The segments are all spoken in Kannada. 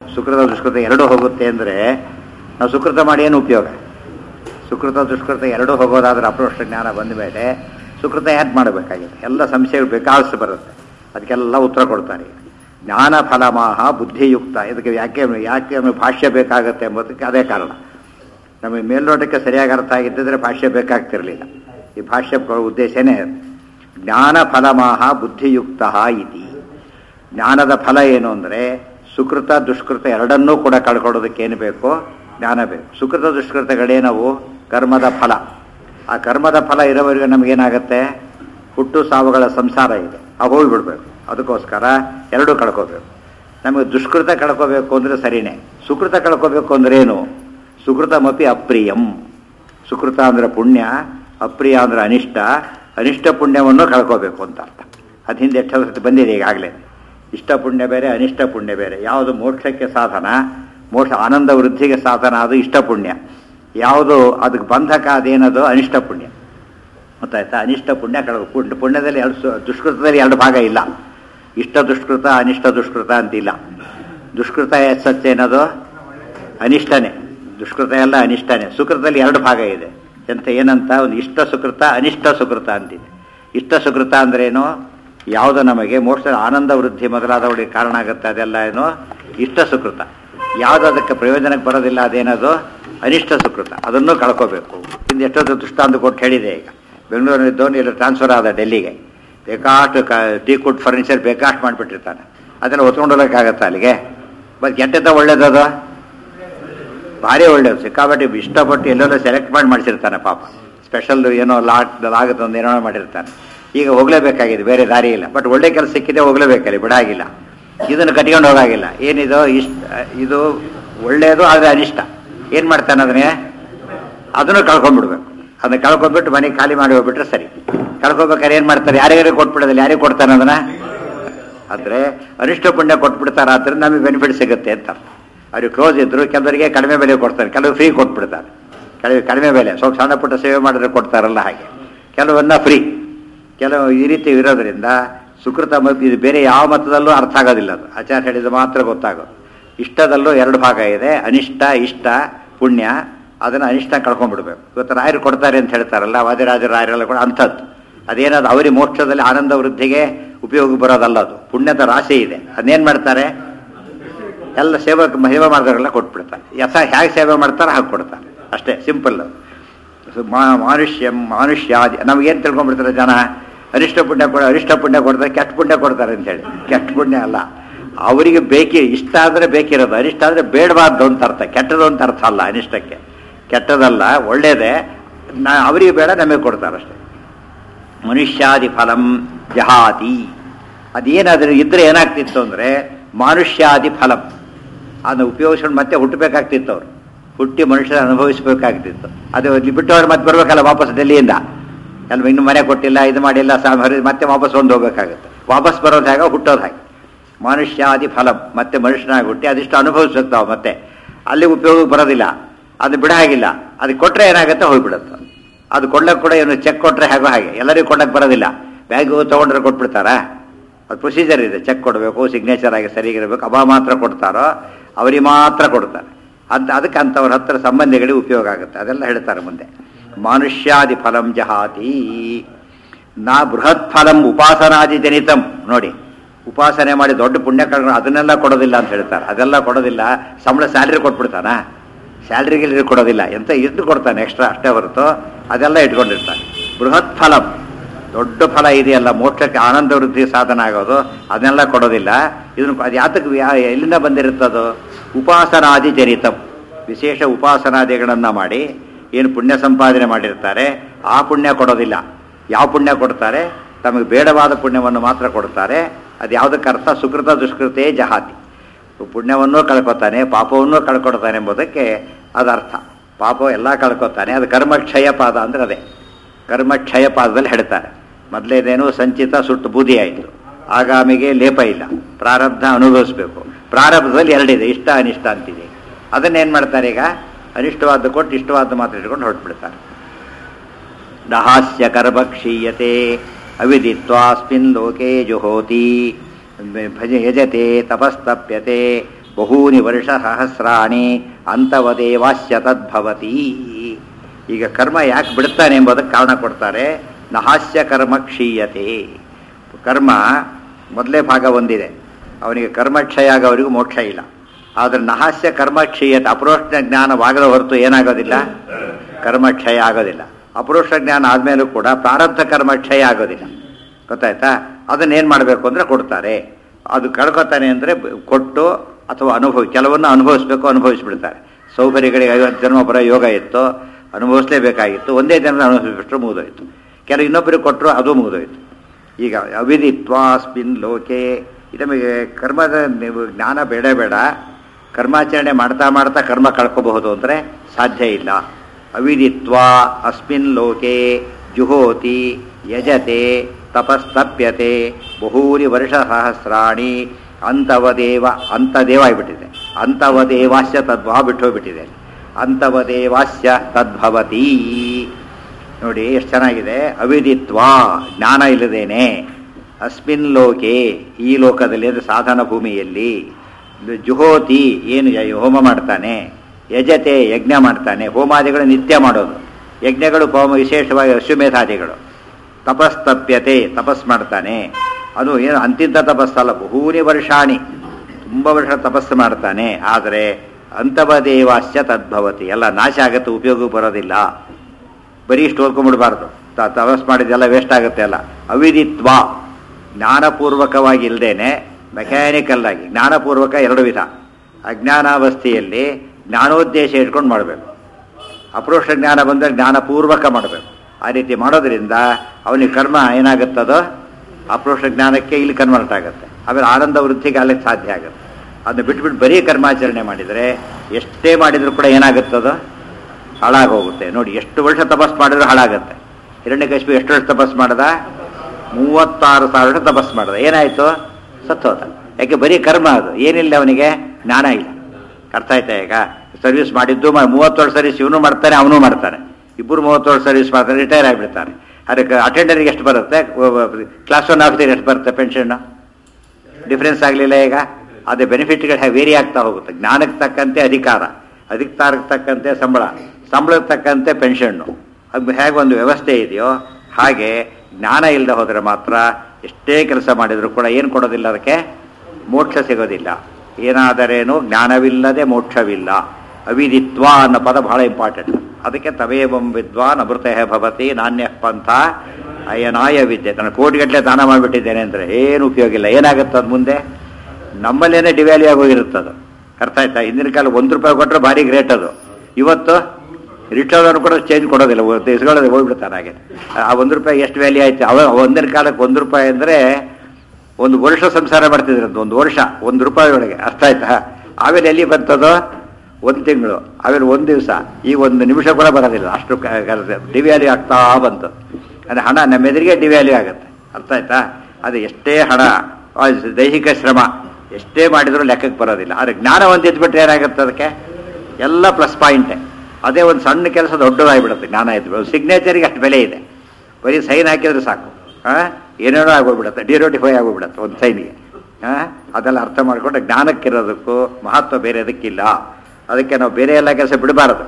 ಸುಕೃತ ದುಷ್ಕೃತ ಎರಡೂ ಹೋಗುತ್ತೆ ಅಂದರೆ ನಾವು ಸುಕೃತ ಮಾಡಿ ಏನು ಉಪಯೋಗ ಸುಕೃತ ದುಷ್ಕೃತ ಎರಡೂ ಹೋಗೋದಾದ್ರೆ ಅಪ್ರೋಷ್ಟ ಜ್ಞಾನ ಬಂದ ಮೇಲೆ ಸುಕೃತ ಯಾಕೆ ಮಾಡಬೇಕಾಗಿದೆ ಎಲ್ಲ ಸಂಶಯಗಳು ಬೇಕಾದಷ್ಟು ಬರುತ್ತೆ ಅದಕ್ಕೆಲ್ಲ ಉತ್ತರ ಕೊಡ್ತಾರೆ ಜ್ಞಾನ ಫಲಮಾಹ ಬುದ್ಧಿಯುಕ್ತ ಇದಕ್ಕೆ ಯಾಕೆ ಯಾಕೆ ನಮಗೆ ಭಾಷ್ಯ ಬೇಕಾಗುತ್ತೆ ಎಂಬುದಕ್ಕೆ ಅದೇ ಕಾರಣ ನಮಗೆ ಮೇಲ್ನೋಟಕ್ಕೆ ಸರಿಯಾಗಿ ಅರ್ಥ ಆಗಿದ್ದಿದ್ರೆ ಭಾಷ್ಯ ಬೇಕಾಗ್ತಿರಲಿಲ್ಲ ಈ ಭಾಷ್ಯ ಕೊಡೋ ಉದ್ದೇಶನೇ ಅದು. ಜ್ಞಾನ ಫಲಮಾಹ ಬುದ್ಧಿಯುಕ್ತ ಇತಿ ಜ್ಞಾನದ ಫಲ ಏನು ಅಂದರೆ ಸುಕೃತ ದುಷ್ಕೃತ ಎರಡನ್ನೂ ಕೂಡ ಕಳ್ಕೊಳ್ಳೋದಕ್ಕೆ ಏನು ಬೇಕು ಜ್ಞಾನ ಬೇಕು ಸುಕೃತ ದುಷ್ಕೃತಗಳೇನವು ಕರ್ಮದ ಫಲ ಆ ಕರ್ಮದ ಫಲ ಇರೋವರೆಗೂ ನಮಗೇನಾಗುತ್ತೆ ಹುಟ್ಟು ಸಾವುಗಳ ಸಂಸಾರ ಇದೆ ಅವು ಹೋಗಿಬಿಡ್ಬೇಕು ಅದಕ್ಕೋಸ್ಕರ ಎರಡೂ ಕಳ್ಕೋಬೇಕು ನಮಗೆ ದುಷ್ಕೃತ ಕಳ್ಕೋಬೇಕು ಅಂದರೆ ಸರಿನೇ ಸುಕೃತ ಕಳ್ಕೋಬೇಕು ಅಂದ್ರೆ ಏನು ಸುಕೃತಮಪಿ ಅಪ್ರಿಯಂ ಸುಕೃತ ಅಂದರೆ ಪುಣ್ಯ ಅಪ್ರಿಯ ಅಂದರೆ ಅನಿಷ್ಟ ಅನಿಷ್ಟ ಪುಣ್ಯವನ್ನು ಕಳ್ಕೋಬೇಕು ಅಂತ ಅರ್ಥ ಅದು ಹಿಂದೆ ಎಷ್ಟು ಸತಿ ಬಂದಿದೆ ಈಗಾಗಲೇ ಇಷ್ಟ ಪುಣ್ಯ ಬೇರೆ ಅನಿಷ್ಟ ಪುಣ್ಯ ಬೇರೆ ಯಾವುದು ಮೋಕ್ಷಕ್ಕೆ ಸಾಧನ ಮೋಕ್ಷ ಆನಂದ ವೃದ್ಧಿಗೆ ಸಾಧನ ಅದು ಇಷ್ಟ ಪುಣ್ಯ ಯಾವುದು ಅದಕ್ಕೆ ಬಂಧಕ ಅದೇನದು ಅನಿಷ್ಟ ಪುಣ್ಯ ಗೊತ್ತಾಯ್ತಾ ಅನಿಷ್ಟ ಪುಣ್ಯ ಕಳ್ಕೊ ಪುಣ್ಯ ಪುಣ್ಯದಲ್ಲಿ ಎರಡು ಸು- ದುಷ್ಕೃತದಲ್ಲಿ ಎರಡು ಭಾಗ ಇಲ್ಲ ಇಷ್ಟ ದುಷ್ಕೃತ ಅನಿಷ್ಟ ದುಷ್ಕೃತ ಅಂತಿಲ್ಲ ದುಷ್ಕೃತ ಸತ್ಯ ಏನದು ಅನಿಷ್ಟನೇ ದುಷ್ಕೃತ ಎಲ್ಲ ಅನಿಷ್ಟನೇ ಸುಕೃತದಲ್ಲಿ ಎರಡು ಭಾಗ ಇದೆ ಎಂತ ಏನಂತ ಒಂದು ಇಷ್ಟ ಸುಕೃತ ಅನಿಷ್ಟ ಸುಕೃತ ಅಂತಿದೆ ಇಷ್ಟ ಸುಕೃತ ಅಂದ್ರೇನು ಯಾವುದು ನಮಗೆ ಮೋಕ್ಷದ ಆನಂದ ವೃದ್ಧಿ ಮೊದಲಾದವುಗಳಿಗೆ ಕಾರಣ ಆಗುತ್ತೆ ಅದೆಲ್ಲ ಏನು ಇಷ್ಟ ಸುಕೃತ ಯಾವುದು ಅದಕ್ಕೆ ಪ್ರಯೋಜನಕ್ಕೆ ಬರೋದಿಲ್ಲ ಅದೇನದು ಅನಿಷ್ಟ ಸುಕೃತ ಅದನ್ನು ಕಳ್ಕೋಬೇಕು ಇಂದು ಎಷ್ಟೊತ್ತು ದೃಷ್ಟಾಂತ ಕೊಟ್ಟು ಹೇಳಿದೆ ಈಗ ಬೆಂಗಳೂರಿನಿದ್ದವನು ಇಲ್ಲಿ ಟ್ರಾನ್ಸ್ಫರ್ ಆದ ಡೆಲ್ಲಿಗೆ ಬೇಕಾಷ್ಟು ಕ ಟೀ ಕುಡ್ ಫರ್ನಿಚರ್ ಬೇಕಾಷ್ಟು ಮಾಡಿಬಿಟ್ಟಿರ್ತಾನೆ ಅದನ್ನು ಹೊತ್ಕೊಂಡು ಹೋಗೋಕ್ಕಾಗತ್ತಾ ಅಲ್ಲಿಗೆ ಬಟ್ ಕೆಟ್ಟದ ಒಳ್ಳೇದದು ಭಾರಿ ಒಳ್ಳೇದು ಸಿಕ್ಕಾಪಟ್ಟೆ ಇಷ್ಟಪಟ್ಟು ಎಲ್ಲೆಲ್ಲೋ ಸೆಲೆಕ್ಟ್ ಮಾಡಿ ಮಾಡಿಸಿರ್ತಾನೆ ಪಾಪ ಸ್ಪೆಷಲ್ ಏನೋ ಲಾಟ್ ಆಗುತ್ತೆ ಒಂದು ಏನೋ ಮಾಡಿರ್ತಾನೆ ಈಗ ಹೋಗಲೇಬೇಕಾಗಿದೆ ಬೇರೆ ದಾರಿ ಇಲ್ಲ ಬಟ್ ಒಳ್ಳೆ ಕೆಲಸ ಸಿಕ್ಕಿದೆ ಹೋಗಲೇಬೇಕಲ್ಲಿ ಬಿಡಾಗಿಲ್ಲ ಇದನ್ನು ಕಟ್ಕೊಂಡು ಹೋಗಾಗಿಲ್ಲ ಏನಿದು ಇಷ್ಟ ಇದು ಒಳ್ಳೆಯದು ಆದರೆ ಅನಿಷ್ಟ ಏನು ಮಾಡ್ತಾನೆ ಅದನ್ನೇ ಅದನ್ನು ಕಳ್ಕೊಂಡ್ಬಿಡ್ಬೇಕು ಅದನ್ನ ಕಳ್ಕೊಂಡ್ಬಿಟ್ಟು ಮನೆಗೆ ಖಾಲಿ ಮಾಡಿ ಹೋಗ್ಬಿಟ್ರೆ ಸರಿ ಕಳ್ಕೊಬೇಕಾದ್ರೆ ಏನು ಮಾಡ್ತಾರೆ ಯಾರ್ಯಾರಿಗೆ ಕೊಟ್ಬಿಡೋದಿಲ್ಲ ಯಾರಿಗೆ ಕೊಡ್ತಾನೆ ಅದನ್ನ ಆದರೆ ಅನಿಷ್ಟ ಪುಣ್ಯ ಕೊಟ್ಬಿಡ್ತಾರೆ ಆದ್ರೆ ನಮಗೆ ಬೆನಿಫಿಟ್ ಸಿಗುತ್ತೆ ಅಂತ ಅವ್ರಿಗೆ ಕ್ಲೋಸ್ ಇದ್ರು ಕೆಲವರಿಗೆ ಕಡಿಮೆ ಬೆಲೆ ಕೊಡ್ತಾರೆ ಕೆಲವರು ಫ್ರೀ ಕೊಟ್ಬಿಡ್ತಾರೆ ಕೆಲವು ಕಡಿಮೆ ಬೆಲೆ ಸ್ವಲ್ಪ ಸಣ್ಣ ಪುಟ್ಟ ಸೇವೆ ಮಾಡಿದ್ರೆ ಕೊಡ್ತಾರಲ್ಲ ಹಾಗೆ ಕೆಲವನ್ನ ಫ್ರೀ ಕೆಲವು ಈ ರೀತಿ ಇರೋದ್ರಿಂದ ಸುಕೃತ ಮತ್ತು ಇದು ಬೇರೆ ಯಾವ ಮತದಲ್ಲೂ ಅರ್ಥ ಆಗೋದಿಲ್ಲ ಅದು ಆಚಾರ ಹೇಳಿದ ಮಾತ್ರ ಗೊತ್ತಾಗೋದು ಇಷ್ಟದಲ್ಲೂ ಎರಡು ಭಾಗ ಇದೆ ಅನಿಷ್ಟ ಇಷ್ಟ ಪುಣ್ಯ ಅದನ್ನು ಅನಿಷ್ಟ ಕಳ್ಕೊಂಡ್ಬಿಡ್ಬೇಕು ಇವತ್ತು ರಾಯರು ಕೊಡ್ತಾರೆ ಅಂತ ಹೇಳ್ತಾರಲ್ಲ ವಾದಿರಾಜ ರಾಯರೆಲ್ಲ ಕೂಡ ಅಂಥದ್ದು ಅದೇನದು ಅವರಿಗೆ ಮೋಕ್ಷದಲ್ಲಿ ಆನಂದ ವೃದ್ಧಿಗೆ ಉಪಯೋಗ ಬರೋದಲ್ಲ ಅದು ಪುಣ್ಯದ ರಾಶಿ ಇದೆ ಅದನ್ನೇನು ಮಾಡ್ತಾರೆ ಎಲ್ಲ ಸೇವೆ ಸೇವೆ ಮಾಡಿದವರೆಲ್ಲ ಕೊಟ್ಬಿಡ್ತಾರೆ ಯಸ ಹೇಗೆ ಸೇವೆ ಮಾಡ್ತಾರೆ ಹಾಗೆ ಕೊಡ್ತಾರೆ ಅಷ್ಟೇ ಸಿಂಪಲ್ ಮಾನುಷ್ಯ ಮಾನುಷ್ಯಾದಿ ನಮಗೇನು ತಿಳ್ಕೊಂಡ್ಬಿಡ್ತಾರೆ ಜನ ಅರಿಷ್ಟ ಪುಣ್ಯ ಕೊಡ ಅರಿಷ್ಟ ಪುಣ್ಯ ಕೊಡ್ತಾರೆ ಕೆಟ್ಟ ಪುಣ್ಯ ಕೊಡ್ತಾರೆ ಅಂತೇಳಿ ಕೆಟ್ಟ ಪುಣ್ಯ ಅಲ್ಲ ಅವರಿಗೆ ಬೇಕಿ ಇಷ್ಟ ಆದರೆ ಬೇಕಿರೋದು ಅನಿಷ್ಟ ಆದರೆ ಬೇಡಬಾರ್ದು ಅಂತ ಅರ್ಥ ಕೆಟ್ಟದು ಅಂತ ಅರ್ಥ ಅಲ್ಲ ಅನಿಷ್ಟಕ್ಕೆ ಕೆಟ್ಟದಲ್ಲ ಒಳ್ಳೇದೇ ನಾ ಅವರಿಗೆ ಬೇಡ ನಮಗೆ ಕೊಡ್ತಾರೆ ಅಷ್ಟೇ ಮನುಷ್ಯಾದಿ ಫಲಂ ಜಹಾತಿ ಅದೇನಾದರೂ ಇದ್ರೆ ಏನಾಗ್ತಿತ್ತು ಅಂದರೆ ಮಾನುಷ್ಯಾದಿ ಫಲಂ ಅದನ್ನು ಉಪಯೋಗಿಸ್ಕೊಂಡು ಮತ್ತೆ ಹುಟ್ಟಬೇಕಾಗ್ತಿತ್ತು ಅವರು ಹುಟ್ಟಿ ಮನುಷ್ಯರ ಅನುಭವಿಸಬೇಕಾಗ್ತಿತ್ತು ಅದು ಇಲ್ಲಿ ಬಿಟ್ಟವ್ರು ಮತ್ತೆ ಬರಬೇಕಲ್ಲ ವಾಪಸ್ ಡೆಲ್ಲಿಯಿಂದ ಅಲ್ಲಿ ಇನ್ನು ಮನೆ ಕೊಟ್ಟಿಲ್ಲ ಇದು ಮಾಡಿಲ್ಲ ಸಾಂಬಾರು ಮತ್ತೆ ವಾಪಸ್ ಒಂದು ಹೋಗ್ಬೇಕಾಗುತ್ತೆ ವಾಪಸ್ ಬರೋದು ಹೇಗೆ ಹುಟ್ಟೋದು ಹಾಗೆ ಮನುಷ್ಯಾದಿ ಫಲಂ ಮತ್ತೆ ಮನುಷ್ಯನಾಗಿ ಹುಟ್ಟಿ ಅದಿಷ್ಟು ಅನುಭವಿಸ್ಬೇಕು ನಾವು ಮತ್ತೆ ಅಲ್ಲಿ ಉಪಯೋಗಕ್ಕೆ ಬರೋದಿಲ್ಲ ಅದು ಬಿಡ ಹಾಗಿಲ್ಲ ಅದಕ್ಕೆ ಕೊಟ್ಟರೆ ಏನಾಗುತ್ತೆ ಹೋಗ್ಬಿಡುತ್ತೆ ಅದು ಕೊಡ್ಲಕ್ಕೆ ಕೂಡ ಏನು ಚೆಕ್ ಕೊಟ್ಟರೆ ಹೇಗೋ ಹಾಗೆ ಎಲ್ಲರಿಗೂ ಕೊಡಕ್ಕೆ ಬರೋದಿಲ್ಲ ಬ್ಯಾಗು ತೊಗೊಂಡ್ರೆ ಕೊಟ್ಬಿಡ್ತಾರಾ ಅದು ಪ್ರೊಸೀಜರ್ ಇದೆ ಚೆಕ್ ಕೊಡಬೇಕು ಸಿಗ್ನೇಚರ್ ಆಗಿ ಸರಿಗಿರಬೇಕು ಅವ ಮಾತ್ರ ಕೊಡ್ತಾರೋ ಅವರಿಗೆ ಮಾತ್ರ ಕೊಡ್ತಾರೆ ಅಂತ ಅದಕ್ಕೆ ಅಂಥವ್ರ ಹತ್ತಿರ ಸಂಬಂಧಿಗಳಿಗೆ ಉಪಯೋಗ ಆಗುತ್ತೆ ಅದೆಲ್ಲ ಹೇಳ್ತಾರೆ ಮುಂದೆ ಮಾನುಷ್ಯಾದಿ ಫಲಂ ಜಹಾತಿ ನಾ ಬೃಹತ್ ಫಲಂ ಉಪಾಸನಾದಿ ಜನಿತಂ ನೋಡಿ ಉಪಾಸನೆ ಮಾಡಿ ದೊಡ್ಡ ಪುಣ್ಯ ಕಳ್ಕೊಂಡು ಅದನ್ನೆಲ್ಲ ಕೊಡೋದಿಲ್ಲ ಅಂತ ಹೇಳ್ತಾರೆ ಅದೆಲ್ಲ ಕೊಡೋದಿಲ್ಲ ಸಂಬಳ ಸ್ಯಾಲ್ರಿ ಕೊಟ್ಬಿಡ್ತಾನ ಸ್ಯಾಲ್ರಿ ಗಿಲ್ರಿ ಕೊಡೋದಿಲ್ಲ ಎಂತ ಇದ್ದು ಕೊಡ್ತಾನೆ ಎಕ್ಸ್ಟ್ರಾ ಅಷ್ಟೇ ಹೊರತು ಅದೆಲ್ಲ ಇಟ್ಕೊಂಡಿರ್ತಾನೆ ಬೃಹತ್ ಫಲಂ ದೊಡ್ಡ ಫಲ ಇದೆಯಲ್ಲ ಮೋಕ್ಷಕ್ಕೆ ಆನಂದ ವೃದ್ಧಿ ಸಾಧನ ಆಗೋದು ಅದನ್ನೆಲ್ಲ ಕೊಡೋದಿಲ್ಲ ಇದನ್ನು ಅದು ಯಾತಕ್ಕೆ ಯಾ- ಎಲ್ಲಿಂದ ಬಂದಿರುತ್ತದು ಉಪಾಸನಾದಿ ಜನಿತಂ ವಿಶೇಷ ಉಪಾಸನಾದಿಗಳನ್ನು ಮಾಡಿ ಏನು ಪುಣ್ಯ ಸಂಪಾದನೆ ಮಾಡಿರ್ತಾರೆ ಆ ಪುಣ್ಯ ಕೊಡೋದಿಲ್ಲ ಯಾವ ಪುಣ್ಯ ಕೊಡ್ತಾರೆ ತಮಗೆ ಬೇಡವಾದ ಪುಣ್ಯವನ್ನು ಮಾತ್ರ ಕೊಡ್ತಾರೆ ಅದು ಯಾವುದಕ್ಕೆ ಅರ್ಥ ಸುಕೃತ ದುಷ್ಕೃತೇ ಜಹಾತಿ ಪುಣ್ಯವನ್ನೂ ಕಳ್ಕೊತಾನೆ ಪಾಪವನ್ನೂ ಕಳ್ಕೊಡ್ತಾನೆ ಎಂಬುದಕ್ಕೆ ಅದರ್ಥ ಪಾಪ ಎಲ್ಲ ಕಳ್ಕೊತಾನೆ ಅದು ಕರ್ಮಕ್ಷಯ ಪಾದ ಅಂದ್ರೆ ಅದೇ ಕರ್ಮಕ್ಷಯ ಪಾದದಲ್ಲಿ ಹೇಳ್ತಾರೆ ಮೊದಲೇದೇನು ಸಂಚಿತ ಸುಟ್ಟು ಬೂದಿ ಆಯಿತು ಆಗಾಮಿಗೆ ಲೇಪ ಇಲ್ಲ ಪ್ರಾರಬ್ಧ ಅನುಭವಿಸ್ಬೇಕು ಪ್ರಾರಬ್ಧದಲ್ಲಿ ಎರಡಿದೆ ಇಷ್ಟ ಅನಿಷ್ಟ ಅಂತಿದೆ ಅದನ್ನೇನು ಮಾಡ್ತಾರೆ ಈಗ ಅನಿಷ್ಟವಾದ ಕೊಟ್ಟು ಇಷ್ಟವಾದ ಮಾತ್ರ ಇಟ್ಕೊಂಡು ಹೊರಟ್ಬಿಡ್ತಾರೆ ದಹಾಸ್ಯ ಕರ್ಮಕ್ಷೀಯತೆ ಅವಿದಿತ್ವಾಸ್ಮಿನ್ ಲೋಕೆ ಜುಹೋತಿ ಭಜ ಯಜತೆ ತಪಸ್ತಪ್ಯತೆ ಬಹೂನಿ ವರ್ಷ ಸಹಸ್ರಾಣಿ ಅಂತವದೇವಾಸ್ಯ ತದ್ಭವತಿ ಈಗ ಕರ್ಮ ಯಾಕೆ ಬಿಡ್ತಾನೆ ಎಂಬುದಕ್ಕೆ ಕಾರಣ ಕೊಡ್ತಾರೆ ನಹಾಸ್ಯ ಕರ್ಮ ಕ್ಷೀಯತೆ ಕರ್ಮ ಮೊದಲೇ ಭಾಗ ಒಂದಿದೆ ಅವನಿಗೆ ಕರ್ಮಕ್ಷಯ ಆಗೋವರೆಗೂ ಮೋಕ್ಷ ಇಲ್ಲ ಆದರೆ ನಹಾಸ್ಯ ಕರ್ಮ ಕ್ಷೀಯತೆ ಅಪರೋಕ್ಷ ಜ್ಞಾನವಾಗದ ಹೊರತು ಏನಾಗೋದಿಲ್ಲ ಕರ್ಮಕ್ಷಯ ಆಗೋದಿಲ್ಲ ಅಪರೋಕ್ಷ ಜ್ಞಾನ ಆದಮೇಲೂ ಕೂಡ ಪ್ರಾರಬ್ಧ ಕರ್ಮಕ್ಷಯ ಆಗೋದಿಲ್ಲ ಗೊತ್ತಾಯ್ತಾ ಅದನ್ನೇನು ಮಾಡಬೇಕು ಅಂದರೆ ಕೊಡ್ತಾರೆ ಅದು ಕಳ್ಕೊತಾನೆ ಅಂದರೆ ಕೊಟ್ಟು ಅಥವಾ ಅನುಭವ ಕೆಲವನ್ನು ಅನುಭವಿಸ್ಬೇಕು ಅನುಭವಿಸ್ಬಿಡ್ತಾರೆ ಸೌಕರ್ಯಗಳಿಗೆ ಐವತ್ತು ಜನ್ಮ ಬರೋ ಯೋಗ ಇತ್ತು ಅನುಭವಿಸಲೇಬೇಕಾಗಿತ್ತು ಒಂದೇ ಜನ ಅನುಭವಿಸ್ಬಿಟ್ರು ಮುಗಿದೋಯ್ತು ಕೆಲವು ಇನ್ನೊಬ್ಬರಿಗೆ ಕೊಟ್ಟರು ಅದು ಮುಗಿದೋಯ್ತು ಈಗ ಅವಿದಿತ್ವಾಸ್ಮಿನ್ ಲೋಕೆ ಇದು ನಮಗೆ ಕರ್ಮದ ನೀವು ಜ್ಞಾನ ಬೇಡ ಬೇಡ ಕರ್ಮಾಚರಣೆ ಮಾಡ್ತಾ ಮಾಡ್ತಾ ಕರ್ಮ ಕಳ್ಕೋಬಹುದು ಅಂದರೆ ಸಾಧ್ಯ ಇಲ್ಲ ಅವಿದಿತ್ವ ಅಸ್ಮಿನ್ ಲೋಕೆ ಜುಹೋತಿ ಯಜತೆ ತಪಸ್ತಪ್ಯತೆ ಬಹೂರಿ ವರ್ಷ ಸಹಸ್ರಾಣಿ ಅಂತವದೇವ ಅಂತದೇವ ಆಗಿಬಿಟ್ಟಿದೆ ಅಂತವದೇವಾಸ್ಯ ತದ್ವಾ ಬಿಟ್ಟು ಹೋಗ್ಬಿಟ್ಟಿದೆ ಅಂತವದೇವಾಸ್ಯ ತದ್ಭವತಿ ನೋಡಿ ಎಷ್ಟು ಚೆನ್ನಾಗಿದೆ ಅವಿದಿತ್ವ ಜ್ಞಾನ ಇಲ್ಲದೇನೆ ಅಸ್ಮಿನ್ ಲೋಕೆ ಈ ಲೋಕದಲ್ಲಿ ಅಂದರೆ ಸಾಧನ ಭೂಮಿಯಲ್ಲಿ ಜುಹೋತಿ ಏನು ಯ- ಹೋಮ ಮಾಡ್ತಾನೆ ಯಜತೆ ಯಜ್ಞ ಮಾಡ್ತಾನೆ ಹೋಮಾದಿಗಳು ನಿತ್ಯ ಮಾಡೋದು ಯಜ್ಞಗಳು ಹೋಮ ವಿಶೇಷವಾಗಿ ಅಶ್ವಮೇಧಾದಿಗಳು ತಪಸ್ತಪ್ಯತೆ ತಪಸ್ ಮಾಡ್ತಾನೆ ಅದು ಏನು ಅಂತಿಂತ ತಪಸ್ಸಲ್ಲ ಬಹೂನಿ ವರ್ಷಾಣಿ ತುಂಬ ವರ್ಷ ತಪಸ್ಸು ಮಾಡ್ತಾನೆ ಆದರೆ ಅಂತವದೇವಾಸ್ಯ ತದ್ಭವತಿ ಎಲ್ಲ ನಾಶ ಆಗತ್ತೆ ಉಪಯೋಗ ಬರೋದಿಲ್ಲ ಬರೀ ಇಷ್ಟು ಓದ್ಕೊಂಡ್ಬಿಡ್ಬಾರ್ದು ತ- ತಪಸ್ ಮಾಡಿದ್ದೆಲ್ಲ ವೇಸ್ಟ್ ಆಗುತ್ತೆ ಅಲ್ಲ ಅವಿದಿತ್ವ ಜ್ಞಾನಪೂರ್ವಕವಾಗಿ ಇಲ್ಲದೇನೆ ಮೆಕ್ಯಾನಿಕಲ್ ಆಗಿ ಜ್ಞಾನಪೂರ್ವಕ ಎರಡು ವಿಧ ಅಜ್ಞಾನಾವಸ್ಥೆಯಲ್ಲಿ ಜ್ಞಾನೋದ್ದೇಶ ಇಟ್ಕೊಂಡು ಮಾಡಬೇಕು ಅಪರೋಕ್ಷ ಜ್ಞಾನ ಬಂದರೆ ಜ್ಞಾನಪೂರ್ವಕ ಮಾಡಬೇಕು ಆ ರೀತಿ ಮಾಡೋದ್ರಿಂದ ಅವನಿಗೆ ಕರ್ಮ ಏನಾಗುತ್ತದೋ ಅಪರೋಕ್ಷ ಜ್ಞಾನಕ್ಕೆ ಇಲ್ಲಿ ಕನ್ವರ್ಟ್ ಆಗುತ್ತೆ ಆಮೇಲೆ ಆನಂದ ವೃದ್ಧಿಗೆ ಅಲ್ಲಿಗೆ ಸಾಧ್ಯ ಆಗುತ್ತೆ ಅದನ್ನ ಬಿಟ್ಬಿಟ್ಟು ಬರೀ ಕರ್ಮಾಚರಣೆ ಮಾಡಿದರೆ ಎಷ್ಟೇ ಮಾಡಿದರೂ ಕೂಡ ಏನಾಗುತ್ತದೋ ಹಾಳಾಗೋಗುತ್ತೆ ನೋಡಿ ಎಷ್ಟು ವರ್ಷ ತಪಸ್ ಮಾಡಿದ್ರು ಹಾಳಾಗುತ್ತೆ ಹಿರಣ್ಯಕಶಿಪು ಎಷ್ಟು ವರ್ಷ ತಪಸ್ ಮಾಡ್ದ ಮೂವತ್ತಾರು ಸಾವಿರ ವರ್ಷ ತಪಸ್ ಮಾಡ್ದ ಏನಾಯ್ತು ಸತ್ತೋದ ಯಾಕೆ ಬರೀ ಕರ್ಮ ಅದು ಏನಿಲ್ಲ ಅವನಿಗೆ ಜ್ಞಾನ ಇಲ್ಲ ಅರ್ಥ ಆಯ್ತಾ ಈಗ ಸರ್ವಿಸ್ ಮಾಡಿದ್ದು ಮ- ಮೂವತ್ತು ವರ್ಷ ಸರ್ವಿಸ್ ಇವನು ಮಾಡ್ತಾನೆ ಅವನು ಮಾಡ್ತಾನೆ ಇಬ್ಬರು ಮೂವತ್ತು ವರ್ಷ ಸರ್ವಿಸ್ ಮಾಡ್ತಾರೆ ರಿಟೈರ್ ಆಗಿಬಿಡ್ತಾರೆ ಅದಕ್ಕೆ ಅಟೆಂಡರ್ಗೆ ಎಷ್ಟು ಬರುತ್ತೆ ಕ್ಲಾಸ್ ಒನ್ ಆಫೀಸರ್ ಎಷ್ಟು ಬರುತ್ತೆ ಪೆನ್ಷನ್ ಡಿಫ್ರೆನ್ಸ್ ಆಗಲಿಲ್ಲ ಈಗ ಅದೇ ಬೆನಿಫಿಟ್ಗಳು ವೇರಿ ಆಗ್ತಾ ಹೋಗುತ್ತೆ ಜ್ಞಾನಕ್ಕೆ ತಕ್ಕಂತೆ ಅಧಿಕಾರ ಅಧಿಕಾರಕ್ಕೆ ತಕ್ಕಂತೆ ಸಂಬಳ ಸಂಬಳಕ್ಕೆ ತಕ್ಕಂತೆ ಪೆನ್ಷನ್ನು ಅದು ಹೇಗೆ ಒಂದು ವ್ಯವಸ್ಥೆ ಇದೆಯೋ ಹಾಗೆ ಜ್ಞಾನ ಇಲ್ಲದೆ ಹೋದರೆ ಮಾತ್ರ ಎಷ್ಟೇ ಕೆಲಸ ಮಾಡಿದರೂ ಕೂಡ ಏನು ಕೊಡೋದಿಲ್ಲ ಅದಕ್ಕೆ ಮೋಕ್ಷ ಸಿಗೋದಿಲ್ಲ ಏನಾದರೇನು ಜ್ಞಾನವಿಲ್ಲದೆ ಮೋಕ್ಷವಿಲ್ಲ ಅವಿದಿತ್ವ ಅನ್ನೋ ಪದ ಬಹಳ ಇಂಪಾರ್ಟೆಂಟ್ ಅದಕ್ಕೆ ತವೇವಂ ವಿದ್ವಾನ್ ಅಮೃತಃ ಭವತಿ ನಾಣ್ಯ ಪಂಥ ಅಯನಾಯ ವಿದ್ಯೆ ನಾನು ಕೋಟಿಗಟ್ಟಲೆ ದಾನ ಮಾಡಿಬಿಟ್ಟಿದ್ದೇನೆ ಅಂದರೆ ಏನು ಉಪಯೋಗ ಇಲ್ಲ ಏನಾಗುತ್ತೆ ಅದು ಮುಂದೆ ನಮ್ಮಲ್ಲೇನೆ ಡಿವ್ಯಾಲ್ಯೂ ಆಗೋಗಿರುತ್ತದು ಅರ್ಥ ಆಯ್ತಾ ಹಿಂದಿನ ಕಾಲ ಒಂದು ರೂಪಾಯಿ ಕೊಟ್ಟರೆ ಭಾರಿ ಗ್ರೇಟ್ ಅದು ಇವತ್ತು ರಿಕ್ಷಾದವ್ರು ಕೂಡ ಚೇಂಜ್ ಕೊಡೋದಿಲ್ಲ ಒಂದು ಇಸ್ಕೊಳ್ಳೋದು ಹೋಗ್ಬಿಡ್ತಾನೆ ಹಾಗೆ ಆ ಒಂದು ರೂಪಾಯಿ ಎಷ್ಟು ವ್ಯಾಲ್ಯೂ ಆಯ್ತು ಅವ ಒಂದಿನ ಕಾಲಕ್ಕೆ ಒಂದು ರೂಪಾಯಿ ಅಂದರೆ ಒಂದು ವರ್ಷ ಸಂಸಾರ ಮಾಡ್ತಿದ್ರಂತ ಒಂದು ವರ್ಷ ಒಂದು ರೂಪಾಯಿ ಒಳಗೆ ಅರ್ಥ ಆಯ್ತಾ ಆಮೇಲೆ ಎಲ್ಲಿ ಬಂತದೋ ಒಂದು ತಿಂಗಳು ಆಮೇಲೆ ಒಂದು ದಿವಸ ಈಗ ಒಂದು ನಿಮಿಷ ಕೂಡ ಬರೋದಿಲ್ಲ ಅಷ್ಟು ಡಿವ್ಯಾಲ್ಯೂ ಆಗ್ತಾ ಬಂತು ಅಂದರೆ ಹಣ ನಮ್ಮ ಎದುರಿಗೆ ಡಿವ್ಯಾಲ್ಯೂ ಆಗುತ್ತೆ ಅರ್ಥ ಆಯ್ತಾ ಅದು ಎಷ್ಟೇ ಹಣ ಆ ದೈಹಿಕ ಶ್ರಮ ಎಷ್ಟೇ ಮಾಡಿದರೂ ಲೆಕ್ಕಕ್ಕೆ ಬರೋದಿಲ್ಲ ಆದರೆ ಜ್ಞಾನ ಒಂದು ಇದ್ಬಿಟ್ರೆ ಏನಾಗುತ್ತೆ ಅದಕ್ಕೆ ಎಲ್ಲ ಪ್ಲಸ್ ಪಾಯಿಂಟೇ ಅದೇ ಒಂದು ಸಣ್ಣ ಕೆಲಸ ದೊಡ್ಡದಾಗಿಬಿಡುತ್ತೆ ಜ್ಞಾನ ಇದ್ದು ಸಿಗ್ನೇಚರಿಗೆ ಅಷ್ಟು ಬೆಲೆ ಇದೆ ಬರೀ ಸೈನ್ ಹಾಕಿದ್ರೆ ಸಾಕು ಹಾಂ ಏನೇನೋ ಆಗೋಗ್ಬಿಡುತ್ತೆ ಡಿರೋಟಿಫೈ ಆಗೋಗ್ಬಿಡುತ್ತೆ ಒಂದು ಸೈನಿಗೆ ಹಾಂ ಅದೆಲ್ಲ ಅರ್ಥ ಮಾಡಿಕೊಂಡು ಜ್ಞಾನಕ್ಕಿರೋದಕ್ಕೂ ಮಹತ್ವ ಬೇರೆ ಅದಕ್ಕಿಲ್ಲ ಅದಕ್ಕೆ ನಾವು ಬೇರೆ ಎಲ್ಲ ಕೆಲಸ ಬಿಡಬಾರದು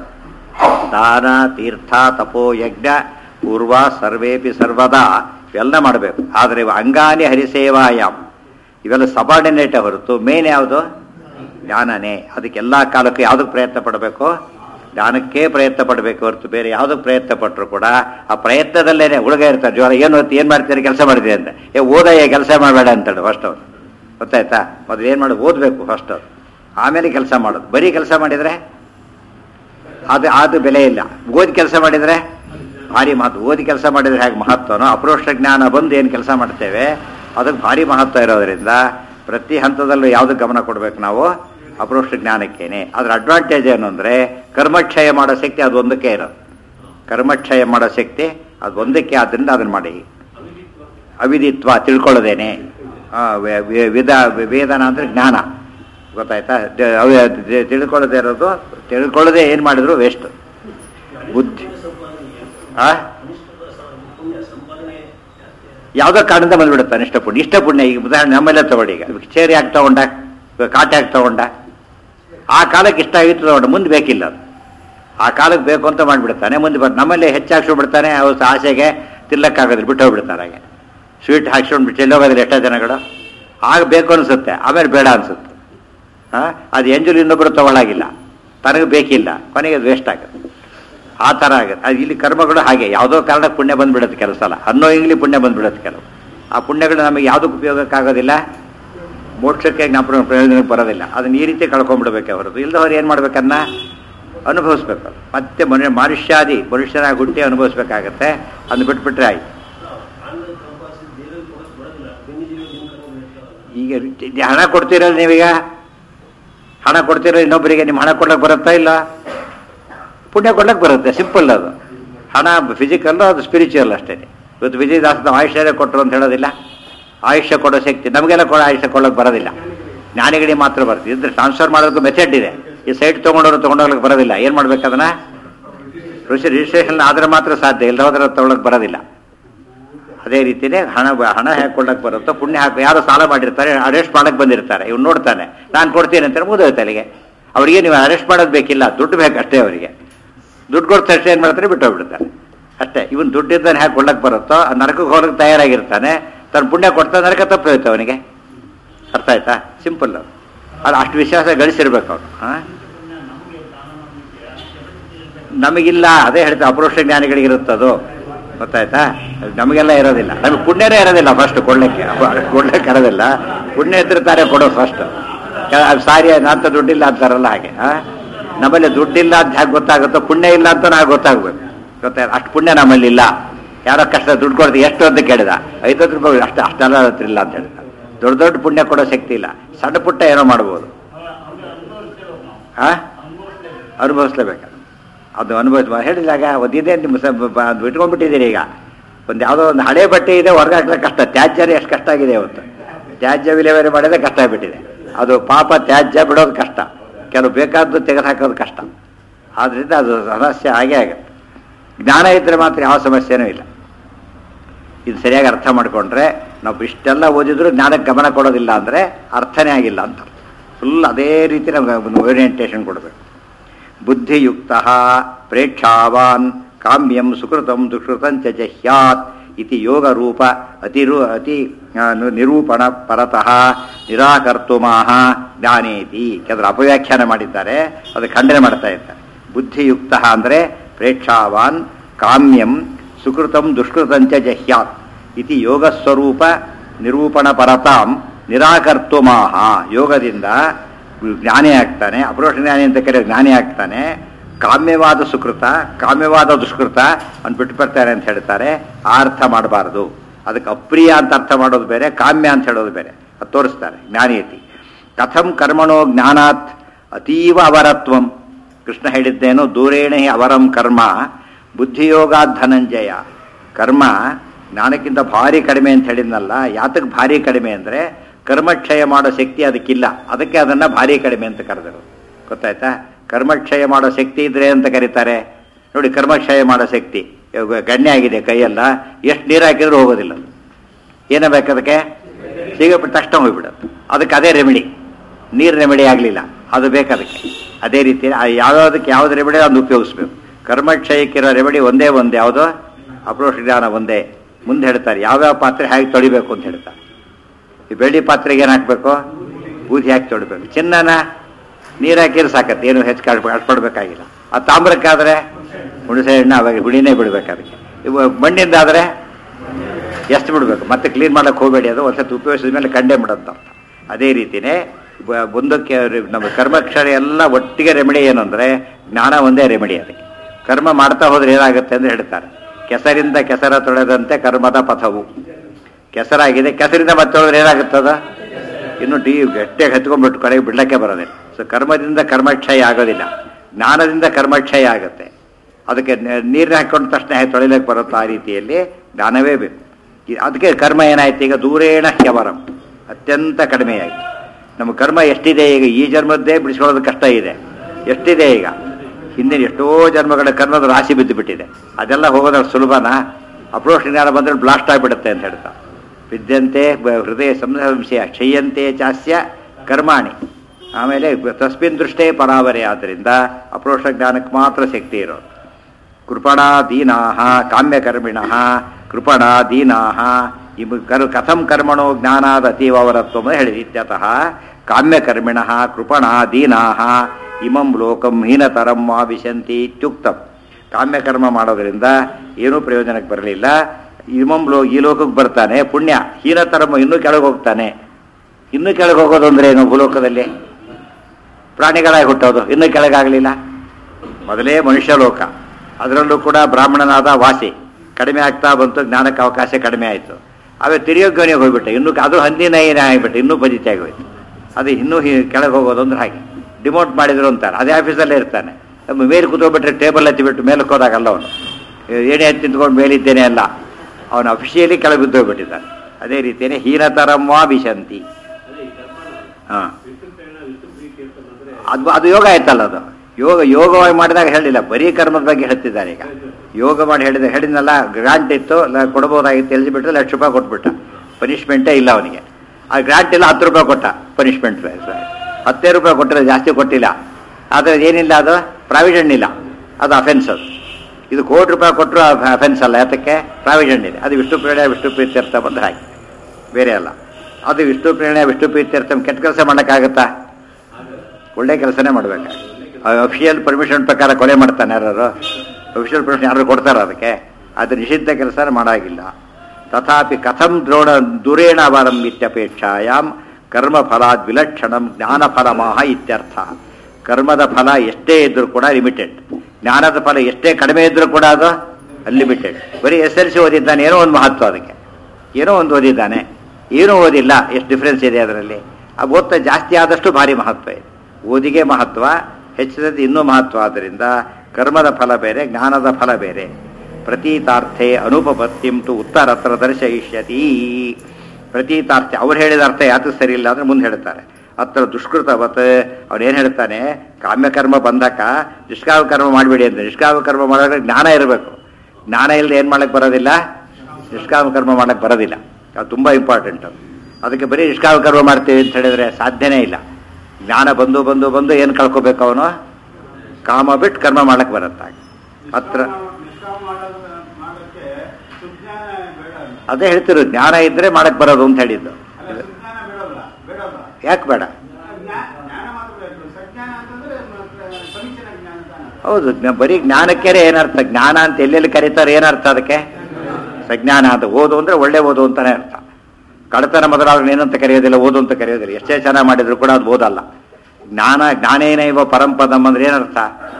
ದಾನ ತೀರ್ಥ ತಪೋ ಯಜ್ಞ ಪೂರ್ವ ಸರ್ವೇಪಿ ಸರ್ವದಾ ಇವೆಲ್ಲ ಮಾಡಬೇಕು ಆದರೆ ಇವು ಅಂಗಾನಿ ಹರಿಸೇವಾಯಾಮ್ ಇವೆಲ್ಲ ಸಬಾರ್ಡಿನೇಟ್ ಹೊರತು ಮೇನ್ ಯಾವುದು ಜ್ಞಾನನೇ ಅದಕ್ಕೆಲ್ಲ ಕಾಲಕ್ಕೂ ಯಾವುದಕ್ಕೆ ಪ್ರಯತ್ನ ಪಡಬೇಕು ಜ್ಞಾನಕ್ಕೆ ಪ್ರಯತ್ನ ಪಡಬೇಕು ಹೊರತು ಬೇರೆ ಯಾವುದಕ್ಕೆ ಪ್ರಯತ್ನ ಪಟ್ಟರು ಕೂಡ ಆ ಪ್ರಯತ್ನದಲ್ಲೇನೆ ಹುಡುಗ ಇರ್ತಾರೆ ಜ್ವರ ಏನು ಹೊತ್ತು ಏನು ಮಾಡ್ತೀರಿ ಕೆಲಸ ಮಾಡಿದ್ರಿ ಅಂತ ಏ ಓದಯ್ಯ ಕೆಲಸ ಮಾಡಬೇಡ ಅಂತಾడు ಫಸ್ಟ್ ಅವ್ರು ಗೊತ್ತಾಯ್ತಾ ಮೊದಲು ಏನು ಮಾಡೋದು ಓದಬೇಕು ಫಸ್ಟ್ ಅವ್ರು ಆಮೇಲೆ ಕೆಲಸ ಮಾಡೋದು ಬರೀ ಕೆಲಸ ಮಾಡಿದರೆ ಅದು ಅದು ಬೆಲೆ ಇಲ್ಲ ಓದಿ ಕೆಲಸ ಮಾಡಿದರೆ ಭಾರಿ ಮಹತ್ವ ಓದಿ ಕೆಲಸ ಮಾಡಿದರೆ ಹೇಗೆ ಮಹತ್ವನೋ ಅಪರೋಕ್ಷ ಜ್ಞಾನ ಬಂದು ಏನು ಕೆಲಸ ಮಾಡ್ತೇವೆ ಅದಕ್ಕೆ ಭಾರಿ ಮಹತ್ವ ಇರೋದ್ರಿಂದ ಪ್ರತಿ ಹಂತದಲ್ಲೂ ಯಾವುದಕ್ಕೆ ಗಮನ ಕೊಡಬೇಕು ನಾವು ಅಪರೋಕ್ಷ ಜ್ಞಾನಕ್ಕೇನೆ ಅದರ ಅಡ್ವಾಂಟೇಜ್ ಏನು ಅಂದರೆ ಕರ್ಮಕ್ಷಯ ಮಾಡೋ ಶಕ್ತಿ ಅದು ಒಂದಕ್ಕೆ ಇರೋದು ಕರ್ಮಕ್ಷಯ ಮಾಡೋ ಶಕ್ತಿ ಅದು ಒಂದಕ್ಕೆ ಆದ್ದರಿಂದ ಅದನ್ನು ಮಾಡಿ ಅವಿದಿತ್ವ ತಿಳ್ಕೊಳ್ಳೋದೇನೆ ಆ, ವೆ- ವೆ- ವಿಧ ವೇದನ ಅಂದರೆ ಜ್ಞಾನ ಗೊತ್ತಾಯ್ತಾ ದ- ಅವ ದ- ತಿಳ್ಕೊಳ್ಳದೆ ಇರೋದು ತಿಳ್ಕೊಳ್ಳದೆ ಏನು ಮಾಡಿದ್ರು ವೇಸ್ಟ್ ಬುದ್ಧಿ ಆ ಯಾವುದೋ ಕಾರಣದಿಂದ ಬಂದ್ಬಿಡುತ್ತೆ ಅನಿಷ್ಟ ಪುಣ್ಯ ಇಷ್ಟ ಪುಣ್ಯ ಈಗ ಉದಾಹರಣೆ ನಮ್ಮೆಲ್ಲ ತಗೊಳ್ಳಿ ಈಗ ಚೇರಿ ಯಾಕೆ ತಗೊಂಡ ಕಾಟ ಯಾಕೆ ತಗೊಂಡ ಆ ಕಾಲಕ್ಕೆ ಇಷ್ಟ ಆಗಿತ್ತು ನೋಡಿ ಮುಂದೆ ಬೇಕಿಲ್ಲ ಅದು ಆ ಕಾಲಕ್ಕೆ ಬೇಕು ಅಂತ ಮಾಡಿಬಿಡ್ತಾನೆ ಮುಂದೆ ಬರ್ ನಮ್ಮಲ್ಲಿ ಹೆಚ್ಚು ಬಿಡ್ತಾನೆ ಅವ್ರ ಆಸೆಗೆ ತಿಲ್ಲಕ್ಕಾಗೋದಿಲ್ಲ ಬಿಟ್ಟು ಹೋಗ್ಬಿಡ್ತಾರೆ ಹಾಗೆ ಸ್ವೀಟ್ ಹಾಕ್ಸ್ಕೊಂಡು ಬಿಟ್ಟು ಎಲ್ಲೋಗೋದಿಲ್ಲ ಎಷ್ಟೋ ಜನಗಳು ಆಗ ಬೇಕು ಅನಿಸುತ್ತೆ ಆಮೇಲೆ ಬೇಡ ಅನಿಸುತ್ತೆ ಹಾಂ ಅದು ಎಂಜಲು ಇನ್ನೊಬ್ಬರು ತಗೊಳ್ಳಾಗಿಲ್ಲ ತನಗೆ ಬೇಕಿಲ್ಲ ಕೊನೆಗೆ ಅದು ವೇಸ್ಟ್ ಆಗುತ್ತೆ ಆ ಥರ ಆಗುತ್ತೆ ಅದು ಇಲ್ಲಿ ಕರ್ಮಗಳು ಹಾಗೆ ಯಾವುದೋ ಕಾರಣಕ್ಕೆ ಪುಣ್ಯ ಬಂದ್ಬಿಡುತ್ತೆ ಕೆಲವು ಸಲ ಅನ್ನೋ ಇಂಗ್ಲಿ ಪುಣ್ಯ ಬಂದ್ಬಿಡುತ್ತೆ ಕೆಲವು ಆ ಪುಣ್ಯಗಳು ನಮಗೆ ಯಾವುದಕ್ಕೆ ಉಪಯೋಗಕ್ಕಾಗೋದಿಲ್ಲ ಮೋಕ್ಷಕ್ಕೆ ಜ್ಞಾಪನ ಪ್ರಯೋಜನಕ್ಕೆ ಬರೋದಿಲ್ಲ ಅದನ್ನ ಈ ರೀತಿ ಕಳ್ಕೊಂಡ್ಬಿಡ್ಬೇಕೆ ಹೊರತು ಇಲ್ದವ್ರು ಏನು ಮಾಡ್ಬೇಕನ್ನ ಅನುಭವಿಸ್ಬೇಕು ಮತ್ತೆ ಮನುಷ್ಯ ಮನುಷ್ಯಾದಿ ಮನುಷ್ಯನಾಗಿ ಹುಟ್ಟಿ ಅನುಭವಿಸ್ಬೇಕಾಗತ್ತೆ ಅದನ್ನ ಬಿಟ್ಬಿಟ್ರೆ ಆಯ್ತು ಈಗ ಇದು ಹಣ ಕೊಡ್ತೀರಲ್ಲ ನೀವೀಗ ಹಣ ಕೊಡ್ತೀರ ಇನ್ನೊಬ್ಬರಿಗೆ ನಿಮ್ಮ ಹಣ ಕೊಡ್ಲಕ್ಕೆ ಬರುತ್ತಾ ಇಲ್ಲ ಪುಣ್ಯ ಕೊಡ್ಲಕ್ಕೆ ಬರುತ್ತೆ ಸಿಂಪಲ್ ಅದು ಹಣ ಫಿಸಿಕಲ್ಲು ಅದು ಸ್ಪಿರಿಚುವಲ್ ಅಷ್ಟೇ ಇವತ್ತು ವಿಜಯದಾಸನ ಆಯುಷ್ಯರೇ ಕೊಟ್ಟರು ಅಂತ ಹೇಳೋದಿಲ್ಲ ಆಯುಷ್ಯ ಕೊಡೋ ಶಕ್ತಿ ನಮಗೆಲ್ಲ ಕೊಡೋ ಆಯುಷ್ಯ ಕೊಡೋಕೆ ಬರೋದಿಲ್ಲ ಜ್ಞಾನಿಗಳಿಗೆ ಮಾತ್ರ ಬರುತ್ತೆ ಇದ್ರೆ ಟ್ರಾನ್ಸ್ಫರ್ ಮಾಡೋದಕ್ಕೆ ಮೆಥಡ್ ಇದೆ ಈ ಸೈಟ್ ತೊಗೊಂಡವ್ರು ತೊಗೊಂಡೋಗ್ಲಿಕ್ಕೆ ಬರೋದಿಲ್ಲ ಏನು ಮಾಡ್ಬೇಕು ಅದನ್ನ ಋಷಿ ರಿಜಿಸ್ಟ್ರೇಷನ್ ಆದರೆ ಮಾತ್ರ ಸಾಧ್ಯ ಇಲ್ಲ ಹೋದ್ರೆ ತೊಗೊಳಕ್ಕೆ ಬರೋದಿಲ್ಲ ಅದೇ ರೀತಿನೇ ಹಣ ಹಣ ಹಾಕೊಳ್ಳಕ್ಕೆ ಬರುತ್ತೋ ಪುಣ್ಯ ಹಾಕಿ ಯಾರು ಸಾಲ ಮಾಡಿರ್ತಾರೆ ಅರೆಸ್ಟ್ ಮಾಡಕ್ಕೆ ಬಂದಿರ್ತಾರೆ ಇವ್ನು ನೋಡ್ತಾನೆ ನಾನು ಕೊಡ್ತೀನಿ ಅಂತಾರೆ ಮುಗಿದೋಯ್ತು ಅಲ್ಲಿಗೆ ಅವರಿಗೆ ನೀವು ಅರೆಸ್ಟ್ ಮಾಡೋದು ಬೇಕಿಲ್ಲ ದುಡ್ಡು ಬೇಕು ಅಷ್ಟೇ ಅವರಿಗೆ ದುಡ್ಡು ಕೊಡ್ತ ತಕ್ಷಣ ಏನು ಮಾಡ್ತಾರೆ ಬಿಟ್ಟು ಹೋಗ್ಬಿಡ್ತಾರೆ ಅಷ್ಟೇ ಇವನು ದುಡ್ಡಿದ್ದಾನೆ ಹಾಕಿ ಕೊಳ್ಳಕ್ಕೆ ಬರುತ್ತೋ ಆ ನರಕಕ್ಕೆ ಹೋಗಕ್ಕೆ ತಯಾರಾಗಿರ್ತಾನೆ ತನ್ನ ಪುಣ್ಯ ಕೊಡ್ತಾ ನರಕ ತಪ್ಪೋಯ್ತು ಅವನಿಗೆ ಅರ್ಥ ಆಯ್ತಾ ಸಿಂಪಲ್ ಅದು ಅದು ಅಷ್ಟು ವಿಶ್ವಾಸ ಗಳಿಸಿರ್ಬೇಕು ಅವನು ಹಾಂ ನಮಗಿಲ್ಲ ಅದೇ ಹೇಳ್ತಾ ಅಪರೋಕ್ಷ ಜ್ಞಾನಿಗಳಿಗೆ ಇರುತ್ತದು ಗೊತ್ತಾಯ್ತಾ ನಮಗೆಲ್ಲ ಇರೋದಿಲ್ಲ ನಮಗೆ ಪುಣ್ಯನೇ ಇರೋದಿಲ್ಲ ಫಸ್ಟ್ ಕೊಡ್ಲಿಕ್ಕೆ ಅಪ್ಪ- ಕೊಡ್ಲಿಕ್ಕೆ ಇರೋದಿಲ್ಲ ಪುಣ್ಯ ಇದ್ದಿರ್ತಾರೆ ಕೊಡೋದು ಫಸ್ಟ್ ಸಾರಿ ಅಂತ ದುಡ್ಡಿಲ್ಲ ಅಂತಾರಲ್ಲ ಹಾಗೆ ಆ? ನಮ್ಮಲ್ಲಿ ದುಡ್ಡಿಲ್ಲ ಅಂತ ಹೇಗೆ ಗೊತ್ತಾಗುತ್ತೋ ಪುಣ್ಯ ಇಲ್ಲ ಅಂತ ನಾವು ಗೊತ್ತಾಗ್ಬೇಕು ಗೊತ್ತಾಯ್ತು ಅಷ್ಟು ಪುಣ್ಯ ನಮ್ಮಲ್ಲಿ ಇಲ್ಲ ಯಾರೋ ಕಷ್ಟ ದುಡ್ಡು ಕೊಡ್ದು ಎಷ್ಟು ಅಂತ ಕೇಳಿದ ಐವತ್ತು ರೂಪಾಯಿ ಅಷ್ಟು ಅಷ್ಟೆಲ್ಲ ಹತ್ರ ಇಲ್ಲ ಅಂತ ಹೇಳಿದ ದೊಡ್ಡ ದೊಡ್ಡ ಪುಣ್ಯ ಕೊಡೋ ಶಕ್ತಿ ಇಲ್ಲ ಸಣ್ಣ ಪುಟ್ಟ ಏನೋ ಮಾಡ್ಬೋದು ಆ ಅನುಭವಿಸ್ಲೇಬೇಕು ಅದು ಅನುಭವಿಸ್ ಹೇಳಿದಾಗ ಒಂದಿದೆ ನಿಮ್ಮ ಸ- ಬ- ಬ- ಅದು ಇಟ್ಕೊಂಡ್ಬಿಟ್ಟಿದ್ದೀರಿ ಈಗ ಒಂದು ಯಾವುದೋ ಒಂದು ಹಳೆ ಬಟ್ಟೆ ಇದೆ ಹೊರಗೆ ಹಾಕ್ಲಿಕ್ಕೆ ಕಷ್ಟ ತ್ಯಾಜ್ಯನೇ ಎಷ್ಟು ಕಷ್ಟ ಆಗಿದೆ ಇವತ್ತು ತ್ಯಾಜ್ಯ ವಿಲೇವಾರಿ ಮಾಡೋದೇ ಕಷ್ಟ ಆಗಿಬಿಟ್ಟಿದೆ ಅದು ಪಾಪ ತ್ಯಾಜ್ಯ ಬಿಡೋದು ಕಷ್ಟ ಕೆಲವು ಬೇಕಾದ್ದು ತೆಗೆದು ಹಾಕೋದು ಕಷ್ಟ ಆದ್ದರಿಂದ ಅದು ಸಮಸ್ಯೆ ಆಗೇ ಆಗುತ್ತೆ ಜ್ಞಾನ ಇದ್ದರೆ ಮಾತ್ರ ಯಾವ ಸಮಸ್ಯೆನೂ ಇಲ್ಲ ಇದು ಸರಿಯಾಗಿ ಅರ್ಥ ಮಾಡಿಕೊಂಡ್ರೆ ನಾವು ಇಷ್ಟೆಲ್ಲ ಓದಿದ್ರು ಜ್ಞಾನಕ್ಕೆ ಗಮನ ಕೊಡೋದಿಲ್ಲ ಅಂದರೆ ಅರ್ಥನೇ ಆಗಿಲ್ಲ ಅಂತ ಫುಲ್ ಅದೇ ರೀತಿ ನಮ್ಗೆ ಒಂದು ಓರಿಯೆಂಟೇಷನ್ ಕೊಡಬೇಕು ಬುದ್ಧಿಯುಕ್ತ ಪ್ರೇಕ್ಷಾವಾನ್ ಕಾಮ್ಯಂ ಸುಕೃತಂ ದುಷ್ಕೃತಂಚ ಜಹ್ಯಾತ್ ಇತಿ ಯೋಗ ರೂಪ ಅತಿರು ಅತಿ ಆ, ನು- ನಿರೂಪಣ ಪರತಃ ನಿರಾಕರ್ತುಮಾಹ ಜ್ಞಾನೇತಿ ಕೆಲವರು ಅಪವ್ಯಾಖ್ಯಾನ ಮಾಡಿದ್ದಾರೆ ಅದು ಖಂಡನೆ ಮಾಡ್ತಾ ಇದ್ದಾರೆ ಬುದ್ಧಿಯುಕ್ತ ಅಂದರೆ ಪ್ರೇಕ್ಷಾವಾನ್ ಕಾಮ್ಯಂ ಸುಕೃತಂ ದುಷ್ಕೃತಂಚ ಜಹ್ಯಾತ್ ಇತಿ ಯೋಗಸ್ವರೂಪ ನಿರೂಪಣ ಪರತಾಂ ನಿರಾಕರ್ತುಮಾಹ ಯೋಗದಿಂದ ಜ್ಞಾನಿ ಆಗ್ತಾನೆ ಅಪರೋಕ್ಷ ಜ್ಞಾನಿ ಅಂತ ಕರೆಯೋ ಜ್ಞಾನಿ ಆಗ್ತಾನೆ ಕಾಮ್ಯವಾದ ಸುಕೃತ ಕಾಮ್ಯವಾದ ದುಷ್ಕೃತ ಅಂತ ಬಿಟ್ಟು ಬರ್ತಾರೆ ಅಂತ ಹೇಳ್ತಾರೆ ಆ ಅರ್ಥ ಮಾಡಬಾರದು ಅದಕ್ಕೆ ಅಪ್ರಿಯ ಅಂತ ಅರ್ಥ ಮಾಡೋದು ಬೇರೆ ಕಾಮ್ಯ ಅಂತ ಹೇಳೋದು ಬೇರೆ ಅದು ತೋರಿಸ್ತಾರೆ ಜ್ಞಾನಿಯತಿ ಕಥಂ ಕರ್ಮಣೋ ಜ್ಞಾನಾತ್ ಅತೀವ ಅವರತ್ವಂ ಕೃಷ್ಣ ಹೇಳಿದ್ದೇನು ದೂರೇಣ ಹಿ ಅವರಂ ಕರ್ಮ ಬುದ್ಧಿಯೋಗಾತ್ ಧನಂಜಯ ಕರ್ಮ ಜ್ಞಾನಕ್ಕಿಂತ ಭಾರಿ ಕಡಿಮೆ ಅಂತ ಹೇಳಿದ್ನಲ್ಲ ಯಾತಕ್ಕೆ ಭಾರಿ ಕಡಿಮೆ ಅಂದರೆ ಕರ್ಮಕ್ಷಯ ಮಾಡೋ ಶಕ್ತಿ ಅದಕ್ಕಿಲ್ಲ ಅದಕ್ಕೆ ಅದನ್ನು ಭಾರಿ ಕಡಿಮೆ ಅಂತ ಕರೆದರು ಗೊತ್ತಾಯ್ತಾ ಕರ್ಮಕ್ಷಯ ಮಾಡೋ ಶಕ್ತಿ ಇದ್ರೆ ಅಂತ ಕರೀತಾರೆ ನೋಡಿ ಕರ್ಮಕ್ಷಯ ಮಾಡೋ ಶಕ್ತಿ ಇವಾಗ ಗಣ್ಯ ಆಗಿದೆ ಕೈಯೆಲ್ಲ ಎಷ್ಟು ನೀರು ಹಾಕಿದ್ರೂ ಹೋಗೋದಿಲ್ಲ ಅದು. ಏನ ಬೇಕು ಅದಕ್ಕೆ ಸಿಗಬಿಟ್ಟು ತಕ್ಷಣ ಹೋಗ್ಬಿಡುತ್ತೆ ಅದಕ್ಕೆ ಅದೇ ರೆಮಿಡಿ ನೀರು ರೆಮಿಡಿ ಆಗಲಿಲ್ಲ ಅದು ಬೇಕು ಅದಕ್ಕೆ ಅದೇ ರೀತಿ ಆ ಯಾವ್ಯಾವುದಕ್ಕೆ ಯಾವ್ದು ರೆಮಿಡಿ ಅದನ್ನು ಉಪಯೋಗಿಸ್ಬೇಕು ಕರ್ಮಕ್ಷಯಕ್ಕಿರೋ ರೆಮಿಡಿ ಒಂದೇ ಒಂದು ಯಾವುದೋ ಅಪ್ರೋಷ ಜ್ಞಾನ ಒಂದೇ ಮುಂದೆ ಹೇಳ್ತಾರೆ ಯಾವ್ಯಾವ ಪಾತ್ರೆ ಹೇಗೆ ತೊಳಿಬೇಕು ಅಂತ ಹೇಳ್ತಾರೆ ಈ ಬೆಳ್ಳಿ ಪಾತ್ರೆಗೆ ಏನು ಹಾಕಬೇಕು ಬೂದಿ ಹಾಕಿ ತೊಳಿಬೇಕು ಚಿನ್ನನ ನೀರು ಹಾಕಿದ್ರೆ ಸಾಕತ್ತೆ ಏನು ಹೆಚ್ಚು ಕಾಡ್ ಕಟ್ಪಡ್ಬೇಕಾಗಿಲ್ಲ ಆ ತಾಮ್ರಕ್ಕಾದ್ರೆ ಹುಣಸೆ ಹಣ್ಣು ಅವಾಗ ಹುಳಿನೇ ಬಿಡ್ಬೇಕು ಅದಕ್ಕೆ ಇವು ಮಣ್ಣಿಂದ ಆದರೆ ಎಷ್ಟು ಬಿಡಬೇಕು ಮತ್ತೆ ಕ್ಲೀನ್ ಮಾಡಕ್ಕೆ ಹೋಗಬೇಡಿ ಅದು ಒಂದ್ಸತಿ ಉಪಯೋಗಿಸಿದ ಮೇಲೆ ಕಂಡೇ ಬಿಡಂತ ಅದೇ ರೀತಿನೇ ಬ- ಮುಂದಕ್ಕೆ ರೆ- ನಮ್ಮ ಕರ್ಮಕ್ಷರ ಎಲ್ಲ ಒಟ್ಟಿಗೆ ರೆಮಿಡಿ ಏನು ಅಂದರೆ ಜ್ಞಾನ ಒಂದೇ ರೆಮಿಡಿ ಅದಕ್ಕೆ ಕರ್ಮ ಮಾಡ್ತಾ ಹೋದ್ರೆ ಏನಾಗುತ್ತೆ ಅಂತ ಹೇಳ್ತಾರೆ ಕೆಸರಿಂದ ಕೆಸರ ತೊಳೆದಂತೆ ಕರ್ಮದ ಪಥವು ಕೆಸರಾಗಿದೆ ಕೆಸರಿಂದ ಮತ್ತೆ ತೊಳೆದ್ರೆ ಏನಾಗುತ್ತದ ಇನ್ನು ಡಿ ಗಟ್ಟಿಯಾಗಿ ಹತ್ಕೊಂಡ್ಬಿಟ್ಟು ಕಡೆಗೆ ಬಿಡ್ಲಕ್ಕೆ ಬರೋದಿಲ್ಲ ಸೊ ಕರ್ಮದಿಂದ ಕರ್ಮಕ್ಷಯ ಆಗೋದಿಲ್ಲ ಜ್ಞಾನದಿಂದ ಕರ್ಮಕ್ಷಯ ಆಗುತ್ತೆ ಅದಕ್ಕೆ ನ- ನೀರಿನ ಹಾಕೊಂಡ ತಕ್ಷಣ ಹೇಗೆ ತೊಳಿಲಕ್ಕೆ ಬರುತ್ತೋ ಆ ರೀತಿಯಲ್ಲಿ ಜ್ಞಾನವೇ ಬೇಕು ಈ- ಅದಕ್ಕೆ ಕರ್ಮ ಏನಾಯ್ತು ಈಗ ದೂರೇಣ ಹ್ಯವರಂ ಅತ್ಯಂತ ಕಡಿಮೆಯಾಗಿ ನಮ್ಮ ಕರ್ಮ ಎಷ್ಟಿದೆ ಈಗ ಈ ಜನ್ಮದ್ದೇ ಬಿಡಿಸ್ಕೊಳ್ಳೋದು ಕಷ್ಟ ಇದೆ ಎಷ್ಟಿದೆ ಈಗ ಹಿಂದಿನ ಎಷ್ಟೋ ಜನ್ಮಗಳ ಕರ್ಮದ ರಾಶಿ ಬಿದ್ದು ಬಿಟ್ಟಿದೆ ಅದೆಲ್ಲ ಹೋಗೋದ್ರ ಸುಲಭನಾ ಅಪ್ರೋಷ್ ಜ್ಞಾನ ಬಂದ್ರೆ ಬ್ಲಾಸ್ಟ್ ಆಗಿಬಿಡುತ್ತೆ ಅಂತ ಹೇಳ್ತಾ ವಿದ್ಯಂತೆ ಬ- ಹೃದಯ ಸಂಶಯ ಕ್ಷಯ್ಯಂತೆ ಚಾಸ್ಯ ಕರ್ಮಾಣಿ ಆಮೇಲೆ ತಸ್ಮಿನ್ ದೃಷ್ಟೇ ಪರಾವರೆ ಆದ್ದರಿಂದ ಅಪ್ರೋಷ ಜ್ಞಾನಕ್ಕೆ ಮಾತ್ರ ಶಕ್ತಿ ಇರೋದು ಕೃಪಣಾ ದೀನಾಹ ಕಾಮ್ಯಕರ್ಮಿಣಃ ಕೃಪಣಾ ದೀನಾಹ ಇವು ಕರ್ ಕಥಂ ಕರ್ಮಣೋ ಜ್ಞಾನಾದ ಅತೀವರತ್ವ ಹೇಳಿ ಇತ್ಯತಃ ಕಾಮ್ಯಕರ್ಮಿಣಃ ಕೃಪಣಾ ದೀನಾಹ ಇಮಂ ಲೋಕಂ ಹೀನತರಂ ವಾ ವಿಶಂತಿ ಇತ್ಯುಕ್ತಂ ಕಾಮ್ಯಕರ್ಮ ಮಾಡೋದ್ರಿಂದ ಏನೂ ಪ್ರಯೋಜನಕ್ಕೆ ಬರಲಿಲ್ಲ ಇಮಂ ಲೋ ಈ ಲೋಕಕ್ಕೆ ಬರ್ತಾನೆ ಪುಣ್ಯ ಹೀನತರಂ ಇನ್ನೂ ಕೆಳಗೆ ಹೋಗ್ತಾನೆ ಇನ್ನೂ ಕೆಳಗೆ ಹೋಗೋದು ಅಂದ್ರೆ ಏನು ಭೂಲೋಕದಲ್ಲಿ ಪ್ರಾಣಿಗಳಾಗಿ ಹುಟ್ಟೋದು ಇನ್ನೂ ಕೆಳಗಾಗಲಿಲ್ಲ ಮೊದಲೇ ಮನುಷ್ಯ ಲೋಕ ಅದರಲ್ಲೂ ಕೂಡ ಬ್ರಾಹ್ಮಣನಾದ ವಾಸಿ ಕಡಿಮೆ ಆಗ್ತಾ ಬಂತು ಜ್ಞಾನಕ್ಕೆ ಅವಕಾಶ ಕಡಿಮೆ ಆಯಿತು ಅವೇ ತಿರಿಯೋಗ್ಯೋನಿಗೆ ಹೋಗ್ಬಿಟ್ಟೆ ಇನ್ನೂ ಅದು ಹಂದಿನ ಏನೇ ಆಗಿಬಿಟ್ಟೆ ಇನ್ನೂ ಬಜಿತಿ ಆಗೋಯ್ತು ಅದು ಇನ್ನೂ ಹಿ- ಕೆಳಗೆ ಹೋಗೋದು ಅಂದ್ರೆ ಹಾಗೆ ಡಿಮೋಟ್ ಮಾಡಿದ್ರು ಅಂತಾರೆ ಅದೇ ಆಫೀಸಲ್ಲೇ ಇರ್ತಾನೆ ನಮ್ಮ ಮೇಲೆ ಕೂತ್ಕೊಂಡ್ಬಿಟ್ರೆ ಟೇಬಲ್ ಹತ್ತಿಬಿಟ್ಟು ಮೇಲಕ್ಕೆ ಹೋದಾಗಲ್ಲ ಅವನು ಏನೇ ಹತ್ತಿ ನಿಂತ್ಕೊಂಡು ಮೇಲಿದ್ದೇನೆ ಅಲ್ಲ ಅವನು ಅಫಿಷಿಯಲಿ ಕೆಳಗೆ ಬಿದ್ದೋಗ್ಬಿಟ್ಟಿದ್ದಾನೆ ಅದೇ ರೀತಿಯೇ ಹೀನತರಂ ವಾ ವಿಶಂತಿ ಹಾಂ ಅದು ಅದು ಯೋಗ ಆಯ್ತಲ್ಲ ಅದು ಯೋಗ ಯೋಗವಾಗಿ ಮಾಡಿದಾಗ ಹೇಳಿಲ್ಲ ಬರೀ ಕರ್ಮದ ಬಗ್ಗೆ ಹೇಳ್ತಿದ್ದಾರೆ ಈಗ ಯೋಗ ಮಾಡಿ ಹೇಳಿದ ಹೇಳಿದ್ನಲ್ಲ ಗ್ರಾಂಟ್ ಇತ್ತು ಲ- ಕೊಡ್ಬೋದಾಗಿತ್ತು ಎಲಿಜಿಬಿಟ್ಟು ಲಕ್ಷ ರೂಪಾಯಿ ಕೊಟ್ಬಿಟ್ಟ ಪನಿಷ್ಮೆಂಟೇ ಇಲ್ಲ ಅವನಿಗೆ ಆ ಗ್ರಾಂಟ್ ಇಲ್ಲ ಹತ್ತು ರೂಪಾಯಿ ಕೊಟ್ಟ ಪನಿಷ್ಮೆಂಟ್ ಹತ್ತೇ ರೂಪಾಯಿ ಕೊಟ್ಟರೆ ಜಾಸ್ತಿ ಕೊಟ್ಟಿಲ್ಲ ಆದರೆ ಏನಿಲ್ಲ ಅದು ಪ್ರಾವಿಷನ್ ಇಲ್ಲ ಅದು ಅಫೆನ್ಸ್ ಅದು ಇದು ಕೋಟಿ ರೂಪಾಯಿ ಕೊಟ್ಟರು ಅಫೆನ್ಸ್ ಅಲ್ಲ ಯಾತಕ್ಕೆ ಪ್ರಾವಿಷನ್ ಇದೆ ಅದು ವಿಷ್ಣು ಪ್ರೇರಣೆ ವಿಷ್ಣು ಪ್ರೀತ್ಯರ್ಥ ಬಂದು ಹಾಗೆ ಬೇರೆ ಅಲ್ಲ ಅದು ವಿಷ್ಣು ಪ್ರೇರಣೆ ವಿಷ್ಣು ಪ್ರೀತ್ಯರ್ಥ ಕೆಟ್ಟ ಕೆಲಸ ಮಾಡೋಕ್ಕಾಗತ್ತಾ ಒಳ್ಳೆ ಕೆಲಸನೇ ಮಾಡ್ಬೇಕು ಅಫಿಷಿಯಲ್ ಪರ್ಮಿಷನ್ ಪ್ರಕಾರ ಕೊಲೆ ಮಾಡ್ತಾನೆ ಯಾರು ಅಫಿಷಿಯಲ್ ಪರ್ಮಿಷನ್ ಯಾರು ಕೊಡ್ತಾರ ಅದಕ್ಕೆ ಅದು ನಿಷಿದ್ಧ ಕೆಲಸ ಮಾಡಾಗಿಲ್ಲ ತಥಾಪಿ ಕಥಂ ದ್ರೋಣ ದುರೇಣ ಅವರಂ ಇತ್ಯಪೇಕ್ಷಾಯಾಮ್ ಕರ್ಮ ಫಲಾದ್ ವಿಲಕ್ಷಣಂ ಜ್ಞಾನ ಫಲಮಾಹ ಇತ್ಯರ್ಥ ಕರ್ಮದ ಫಲ ಎಷ್ಟೇ ಇದ್ರೂ ಕೂಡ ಲಿಮಿಟೆಡ್ ಜ್ಞಾನದ ಫಲ ಎಷ್ಟೇ ಕಡಿಮೆ ಇದ್ರೂ ಕೂಡ ಅದು ಅನ್ಲಿಮಿಟೆಡ್ ಬರೀ ಎಸ್ ಎಲ್ ಸಿ ಓದಿದ್ದಾನೆ ಏನೋ ಒಂದು ಮಹತ್ವ ಅದಕ್ಕೆ ಏನೋ ಒಂದು ಓದಿದ್ದಾನೆ ಏನೂ ಓದಿಲ್ಲ ಎಷ್ಟು ಡಿಫ್ರೆನ್ಸ್ ಇದೆ ಅದರಲ್ಲಿ ಆ ಓದ್ತಾ ಜಾಸ್ತಿ ಆದಷ್ಟು ಭಾರಿ ಮಹತ್ವ ಇದೆ ಓದಿಗೆ ಮಹತ್ವ ಹೆಚ್ಚಿನದ್ದು ಇನ್ನೂ ಮಹತ್ವ ಆದ್ದರಿಂದ ಕರ್ಮದ ಫಲ ಬೇರೆ ಜ್ಞಾನದ ಫಲ ಬೇರೆ ಪ್ರತೀತಾರ್ಥೆ ಅನುಪಪತ್ತಿಂ ತು ಉತ್ತರತ್ರ ದರ್ಶಯಿಷ್ಯತಿ ಪ್ರತೀತಾರ್ಥೆ ಅವ್ರು ಹೇಳಿದ ಅರ್ಥ ಯಾತು ಸರಿ ಇಲ್ಲ ಅಂದ್ರೆ ಮುಂದೆ ಹೇಳ್ತಾರೆ ಅತ್ರ ದುಷ್ಕೃತವತ್ ಅವನೇನು ಹೇಳ್ತಾನೆ ಕಾಮ್ಯಕರ್ಮ ಬಂಧಕ ನಿಷ್ಕಾಮ ಕರ್ಮ ಮಾಡಬೇಡಿ ಅಂತ ನಿಷ್ಕಾಮ ಕರ್ಮ ಮಾಡೋದ್ರೆ ಜ್ಞಾನ ಇರಬೇಕು ಜ್ಞಾನ ಇಲ್ಲದೆ ಏನು ಮಾಡಕ್ಕೆ ಬರೋದಿಲ್ಲ ನಿಷ್ಕಾಮ ಕರ್ಮ ಮಾಡಕ್ಕೆ ಬರೋದಿಲ್ಲ ಅದು ತುಂಬ ಇಂಪಾರ್ಟೆಂಟ್ ಅದು ಅದಕ್ಕೆ ಬರೀ ನಿಷ್ಕಾಮ ಕರ್ಮ ಮಾಡ್ತೀವಿ ಅಂತ ಹೇಳಿದ್ರೆ ಸಾಧ್ಯನೇ ಇಲ್ಲ ಜ್ಞಾನ ಬಂದು ಬಂದು ಬಂದು ಏನು ಕಳ್ಕೊಬೇಕು ಅವನು ಕಾಮ ಬಿಟ್ಟು ಕರ್ಮ ಮಾಡಕ್ಕೆ ಬರುತ್ತೆ ಹತ್ರ ನಿಷ್ಕಾಮ ಮಾಡೋದು ಮಾಡೋಕ್ಕೆ ಸುಜ್ಞಾನ ಬೇಡ ಅಲ್ಲ. ಅದೇ ಹೇಳ್ತಿರು ಜ್ಞಾನ ಇದ್ರೆ ಮಾಡಕ್ಕೆ ಬರೋದು ಅಂತ ಹೇಳಿದ್ದು ಅಲ್ಲ ಸುಜ್ಞಾನ ಬೇಡಲ್ಲ ಬೇಡಲ್ಲ ಯಾಕೆ ಬೇಡ ಜ್ಞಾ- ಜ್ಞಾನ ಮಾತ್ರ ಬೇಕು ಸಜ್ಞಾನ ಅಂತಂದ್ರೆ ಮತ್ತೆ ಸಮೀಚೀನ ಜ್ಞಾನ ತಾನೆ ಅದು. ಹೌದು ಜ್ಞ- ಬರೀ ಜ್ಞಾನಕ್ಕೆ ಏನರ್ಥ ಜ್ಞಾನ ಅಂತ ಎಲ್ಲೆಲ್ಲಿ ಕರೀತಾರೆ ಏನರ್ಥ ಅದಕ್ಕೆ ಸಜ್ಞಾನ ಅಂತ ಓದು ಅಂದ್ರೆ ಒಳ್ಳೆ ಓದು ಅಂತಾನೆ ಅರ್ಥ ಕಡತನ ಮೊದಲಾದ ಏನಂತ ಕರೆಯೋದಿಲ್ಲ ಓದು ಅಂತ ಕರೆಯೋದಿಲ್ಲ ಎಷ್ಟೇ ಚೆನ್ನಾಗಿ ಮಾಡಿದ್ರು ಕೂಡ ಅದು ಓದಲ್ಲ ಜ್ಞಾನ ಜ್ಞಾನೇನೈವ ಪರಂಪದಂ ಅಂದ್ರೆ ಏನರ್ಥ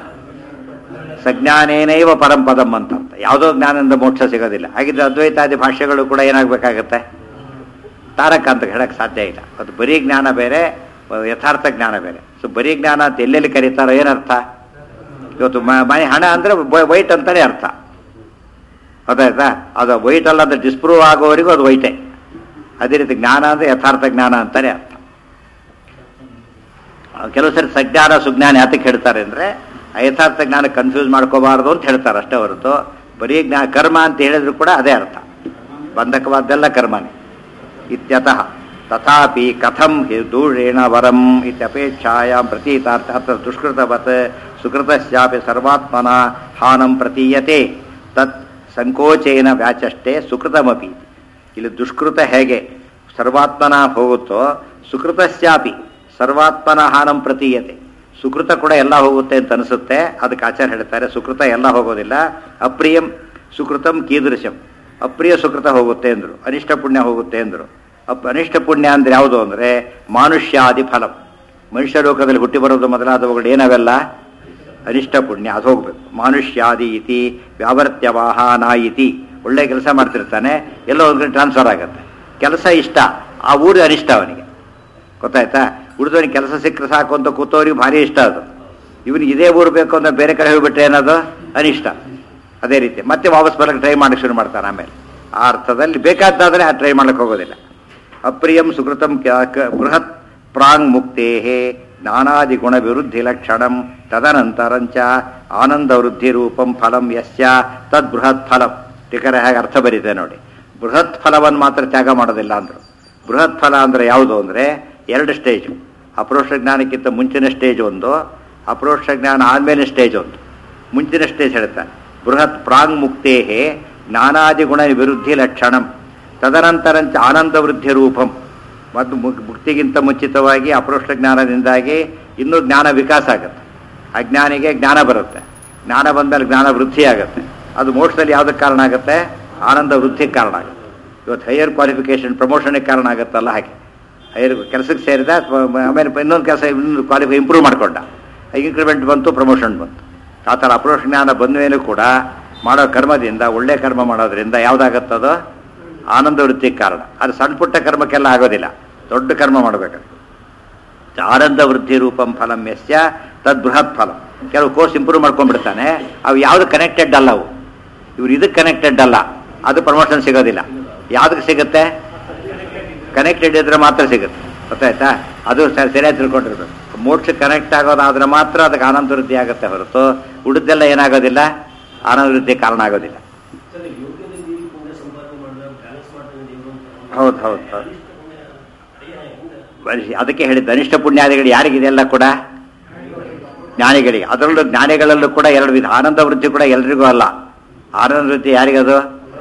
ಸಜ್ಞಾನೇನೈವ ಪರಂಪದಂ ಅಂತ ಅರ್ಥ ಯಾವುದೋ ಜ್ಞಾನದಿಂದ ಮೋಕ್ಷ ಸಿಗೋದಿಲ್ಲ ಹಾಗಿದ್ರೆ ಅದ್ವೈತಾದಿ ಭಾಷೆಗಳು ಕೂಡ ಏನಾಗಬೇಕಾಗತ್ತೆ ತಾರಕ ಅಂತ ಹೇಳಕ್ ಸಾಧ್ಯ ಇಲ್ಲ ಅದು ಬರೀ ಜ್ಞಾನ ಬೇರೆ ಯಥಾರ್ಥ ಜ್ಞಾನ ಬೇರೆ ಸೊ ಬರೀ ಜ್ಞಾನ ಅಂತ ಎಲ್ಲೆಲ್ಲಿ ಕರೀತಾರೋ ಏನರ್ಥ ಇವತ್ತು ಮ- ಮನೆ ಹಣ ಅಂದ್ರೆ ವೈಟ್ ಅಂತಾನೆ ಅರ್ಥ ಅದಾಯ್ತಾ ಅದು ವೈಟ್ ಅಲ್ಲ ಅಂತ ಡಿಸ್ಪ್ರೂವ್ ಆಗೋವರೆಗೂ ಅದು ವೈಟೇ ಅದೇ ರೀತಿ ಜ್ಞಾನ ಅಂದ್ರೆ ಯಥಾರ್ಥ ಜ್ಞಾನ ಅಂತಾನೆ ಅರ್ಥ ಆ, ಕೆಲವು ಸರಿ ಸಜ್ಞಾನ ಸುಜ್ಞಾನ ಯಾತಕ್ಕೆ ಹೇಳ್ತಾರೆ ಅಂದ್ರೆ ಯಥಾರ್ಥ ಜ್ಞಾನ ಕನ್ಫ್ಯೂಸ್ ಮಾಡ್ಕೋಬಾರ್ದು ಅಂತ ಹೇಳ್ತಾರೆ ಅಷ್ಟೇ ಹೊರತು ಬರೀ ಜ್ಞಾನ ಕರ್ಮ ಅಂತ ಹೇಳಿದ್ರು ಕೂಡ ಅದೇ ಅರ್ಥ ಬಂಧಕವಾದ್ದೆಲ್ಲ ಕರ್ಮನೇ ಇತ್ಯತಃ ತಥಾಪಿ ಕಥಂ ಹಿ ದೂಷೇಣ ವರಂ ಇತ್ಯಪೇಕ್ಷಾಯಾಂ ಪ್ರತೀತಾರ್ಥ ಅತ್ರ ದುಷ್ಕೃತವತ್ ಸುಕೃತಸ್ಯಾಪಿ ಸರ್ವಾತ್ಮನ ಹಾನಂ ಪ್ರತೀಯತೆ ತತ್ ಸಂಕೋಚೇನ ವ್ಯಾಚಷ್ಟೇ ಸುಕೃತಮಪಿ ಇಲ್ಲಿ ದುಷ್ಕೃತ ಹೇಗೆ ಸರ್ವಾತ್ಮನ ಹೋಗುತ್ತೋ ಸುಕೃತಸ್ಯಾಪಿ ಸರ್ವಾತ್ಮನ ಹಾನಂ ಪ್ರತೀಯತೆ ಸುಕೃತ ಕೂಡ ಎಲ್ಲ ಹೋಗುತ್ತೆ ಅಂತ ಅನಿಸುತ್ತೆ ಅದಕ್ಕೆ ಆಚಾರ್ಯ ಹೇಳ್ತಾರೆ ಸುಕೃತ ಎಲ್ಲ ಹೋಗೋದಿಲ್ಲ ಅಪ್ರಿಯಂ ಸುಕೃತಂ ಕೀದೃಶಂ ಅಪ್ರಿಯ ಸುಕೃತ ಹೋಗುತ್ತೆ ಅಂದ್ರು ಅನಿಷ್ಟ ಪುಣ್ಯ ಹೋಗುತ್ತೆ ಅಂದ್ರು ಅಪ್ ಅನಿಷ್ಟ ಪುಣ್ಯ ಅಂದ್ರೆ ಯಾವುದು ಅಂದ್ರೆ ಮಾನುಷ್ಯಾದಿ ಫಲಂ ಮನುಷ್ಯ ಲೋಕದಲ್ಲಿ ಹುಟ್ಟಿ ಬರೋದು ಮೊದಲಾದವುಗಳು ಏನವೆಲ್ಲ ಅನಿಷ್ಟ ಪುಣ್ಯ ಅದು ಹೋಗ್ಬೇಕು ಮಾನುಷ್ಯಾದಿ ಇತಿ ವ್ಯಾವರ್ತ್ಯವಾಹನ ಇತಿ ಒಳ್ಳೆ ಕೆಲಸ ಮಾಡ್ತಿರ್ತಾನೆ ಎಲ್ಲೋ ಒಂದು ಕಡೆ ಟ್ರಾನ್ಸ್ಫರ್ ಆಗುತ್ತೆ ಕೆಲಸ ಇಷ್ಟ ಆ ಊರು ಅನಿಷ್ಟ ಅವನಿಗೆ ಗೊತ್ತಾಯ್ತಾ ಉಳಿದವನಿಗೆ ಕೆಲಸ ಸಿಕ್ಕರೆ ಸಾಕು ಅಂತ ಕೂತವ್ರಿಗೆ ಭಾರಿ ಇಷ್ಟ ಅದು ಇವನಿಗೆ ಇದೇ ಊರು ಬೇಕು ಅಂತ ಬೇರೆ ಕಡೆ ಹೋಗ್ಬಿಟ್ರೆ ಏನದು ಅನಿಷ್ಟ ಅದೇ ರೀತಿ ಮತ್ತೆ ವಾಪಸ್ ಬರಕ್ಕೆ ಟ್ರೈ ಮಾಡಕ್ಕೆ ಶುರು ಮಾಡ್ತಾನೆ ಆಮೇಲೆ ಆ ಅರ್ಥದಲ್ಲಿ ಬೇಕಾದ್ದಾದ್ರೆ ಆ ಟ್ರೈ ಮಾಡಕ್ಕೆ ಹೋಗೋದಿಲ್ಲ ಅಪ್ರಿಯಂ ಸುಕೃತಂ ಕ್ಯ- ಕ- ಬೃಹತ್ ಪ್ರಾಂಗ್ ಮುಕ್ತೇ ನಾನಾದಿ ಗುಣ ವಿರುದ್ಧಿ ಲಕ್ಷಣಂ ತದನಂತರಂಚ ಆನಂದ ವೃದ್ಧಿ ರೂಪಂ ಫಲಂ ಯಸ್ಯ ತದ್ ಬೃಹತ್ ಫಲಂ ಟೀಕರ ಹೇಗೆ ಅರ್ಥ ಬರೀತೆ ನೋಡಿ ಬೃಹತ್ ಫಲವನ್ನು ಮಾತ್ರ ತ್ಯಾಗ ಮಾಡೋದಿಲ್ಲ ಅಂದ್ರು ಬೃಹತ್ ಫಲ ಅಂದ್ರೆ ಯಾವುದು ಅಂದ್ರೆ ಎರಡು ಸ್ಟೇಜ್ ಅಪರೋಕ್ಷ ಜ್ಞಾನಕ್ಕಿಂತ ಮುಂಚಿನ ಸ್ಟೇಜ್ ಒಂದು ಅಪರೋಕ್ಷ ಜ್ಞಾನ ಆದಮೇಲೆ ಸ್ಟೇಜ್ ಒಂದು ಮುಂಚಿನ ಸ್ಟೇಜ್ ಹೇಳ್ತಾನೆ ಬೃಹತ್ ಪ್ರಾಂಗ್ ಮುಕ್ತೇ ಜ್ಞಾನಾದಿ ಗುಣ ವಿರುದ್ಧಿ ಲಕ್ಷಣಂ ತದನಂತರಂಚ ಆನಂದ ವೃದ್ಧಿ ರೂಪಂ ಮತ್ತು ಮುಕ್- ಮುಕ್ತಿಗಿಂತ ಮುಂಚಿತವಾಗಿ ಅಪರೋಕ್ಷ ಜ್ಞಾನದಿಂದಾಗಿ ಇನ್ನೂ ಜ್ಞಾನ ವಿಕಾಸ ಆಗುತ್ತೆ ಅಜ್ಞಾನಿಗೆ ಜ್ಞಾನ ಬರುತ್ತೆ ಜ್ಞಾನ ಬಂದಲ್ಲಿ ಜ್ಞಾನ ವೃದ್ಧಿ ಆಗುತ್ತೆ ಅದು ಮೋಕ್ಷದಲ್ಲಿ ಯಾವುದಕ್ಕೆ ಕಾರಣ ಆಗುತ್ತೆ ಆನಂದ ವೃದ್ಧಿಗೆ ಕಾರಣ ಆಗುತ್ತೆ ಇವತ್ತು ಹೈಯರ್ ಕ್ವಾಲಿಫಿಕೇಶನ್ ಪ್ರಮೋಷನ್ಗೆ ಕಾರಣ ಆಗುತ್ತಲ್ಲ ಹಾಗೆ ಹೈಯರ್ ಕೆಲಸಕ್ಕೆ ಸೇರಿದ ಪ- ಆಮೇಲೆ ಇನ್ನೊಂದು ಕೆಲಸ ಇನ್ನೊಂದು ಕ್ವಾಲಿಫೈ ಇಂಪ್ರೂವ್ ಮಾಡಿಕೊಂಡ ಇನ್ಕ್ರಿಮೆಂಟ್ ಬಂತು ಪ್ರಮೋಷನ್ ಬಂತು ಆ ಥರ ಅಪ್ರೋಷ ಜ್ಞಾನ ಬಂದ ಮೇಲೂ ಕೂಡ ಮಾಡೋ ಕರ್ಮದಿಂದ ಒಳ್ಳೆ ಕರ್ಮ ಮಾಡೋದ್ರಿಂದ ಯಾವುದಾಗತ್ತದು ಆನಂದ ವೃತ್ತಿಗೆ ಕಾರಣ ಅದು ಸಣ್ಣ ಪುಟ್ಟ ಕರ್ಮಕ್ಕೆಲ್ಲ ಆಗೋದಿಲ್ಲ ದೊಡ್ಡ ಕರ್ಮ ಮಾಡಬೇಕು ಆನಂದ ವೃದ್ಧಿ ರೂಪಂ ಫಲಂ ಯಸ್ಯ ತದ್ ಬೃಹತ್ ಫಲಂ ಕೆಲವು ಕೋರ್ಸ್ ಇಂಪ್ರೂವ್ ಮಾಡ್ಕೊಂಡ್ಬಿಡ್ತಾನೆ ಅವು ಯಾವುದು ಕನೆಕ್ಟೆಡ್ ಅಲ್ಲ ಅವು ಇವ್ರು ಇದಕ್ಕೆ ಕನೆಕ್ಟೆಡ್ ಅಲ್ಲ ಅದು ಪ್ರಮೋಷನ್ ಸಿಗೋದಿಲ್ಲ ಯಾವುದಕ್ಕೆ ಸಿಗುತ್ತೆ ಕನೆಕ್ಟೆಡ್ ಇದ್ರೆ ಮಾತ್ರ ಸಿಗುತ್ತೆ ಗೊತ್ತಾಯ್ತಾ ಅದು ಸ- ಸರಿಯಾಗಿ ತಿಳ್ಕೊಂಡಿರ್ಬೇಕು ಮೋಕ್ಷ ಕನೆಕ್ಟ್ ಆಗೋದಾದ್ರೆ ಮಾತ್ರ ಅದಕ್ಕೆ ಆನಂದ ವೃದ್ಧಿ ಆಗುತ್ತೆ ಹೊರತು ಉಳಿದೆಲ್ಲ ಏನಾಗೋದಿಲ್ಲ ಆನಂದ ವೃದ್ಧಿ ಕಾರಣ ಆಗೋದಿಲ್ಲ ಸರ್, ಯೋಗ್ಯತೆ ಮೀರಿ ಪುಣ್ಯ ಸಂಪಾದನೆ ಮಾಡಿದಾಗ ಬ್ಯಾಲೆನ್ಸ್ ಮಾಡ್ತಾನೆ ದೇವರು ಅಂತ ಹೌದು ಹೌದು ಹೌದು ಅನಿಷ್ಟ ಪುಣ್ಯ ಅಯ್ಯ, ಹೆಂಗ? ಬರೀ ಅದಕ್ಕೆ ಹೇಳಿದ್ದು ಅನಿಷ್ಟ ಪುಣ್ಯಾದಿಗಳು ಯಾರಿಗಿದೆಲ್ಲ ಕೂಡ ಜ್ಞಾನಿಗಳಿಗೆ ಅದರಲ್ಲೂ ಜ್ಞಾನಿಗಳಲ್ಲೂ ಕೂಡ ಎರಡು ವಿಧ ಆನಂದ ವೃದ್ಧಿ ಕೂಡ ಎಲ್ರಿಗೂ ಅಲ್ಲ ಆನಂದ ವೃದ್ಧಿ ಯಾರಿಗದು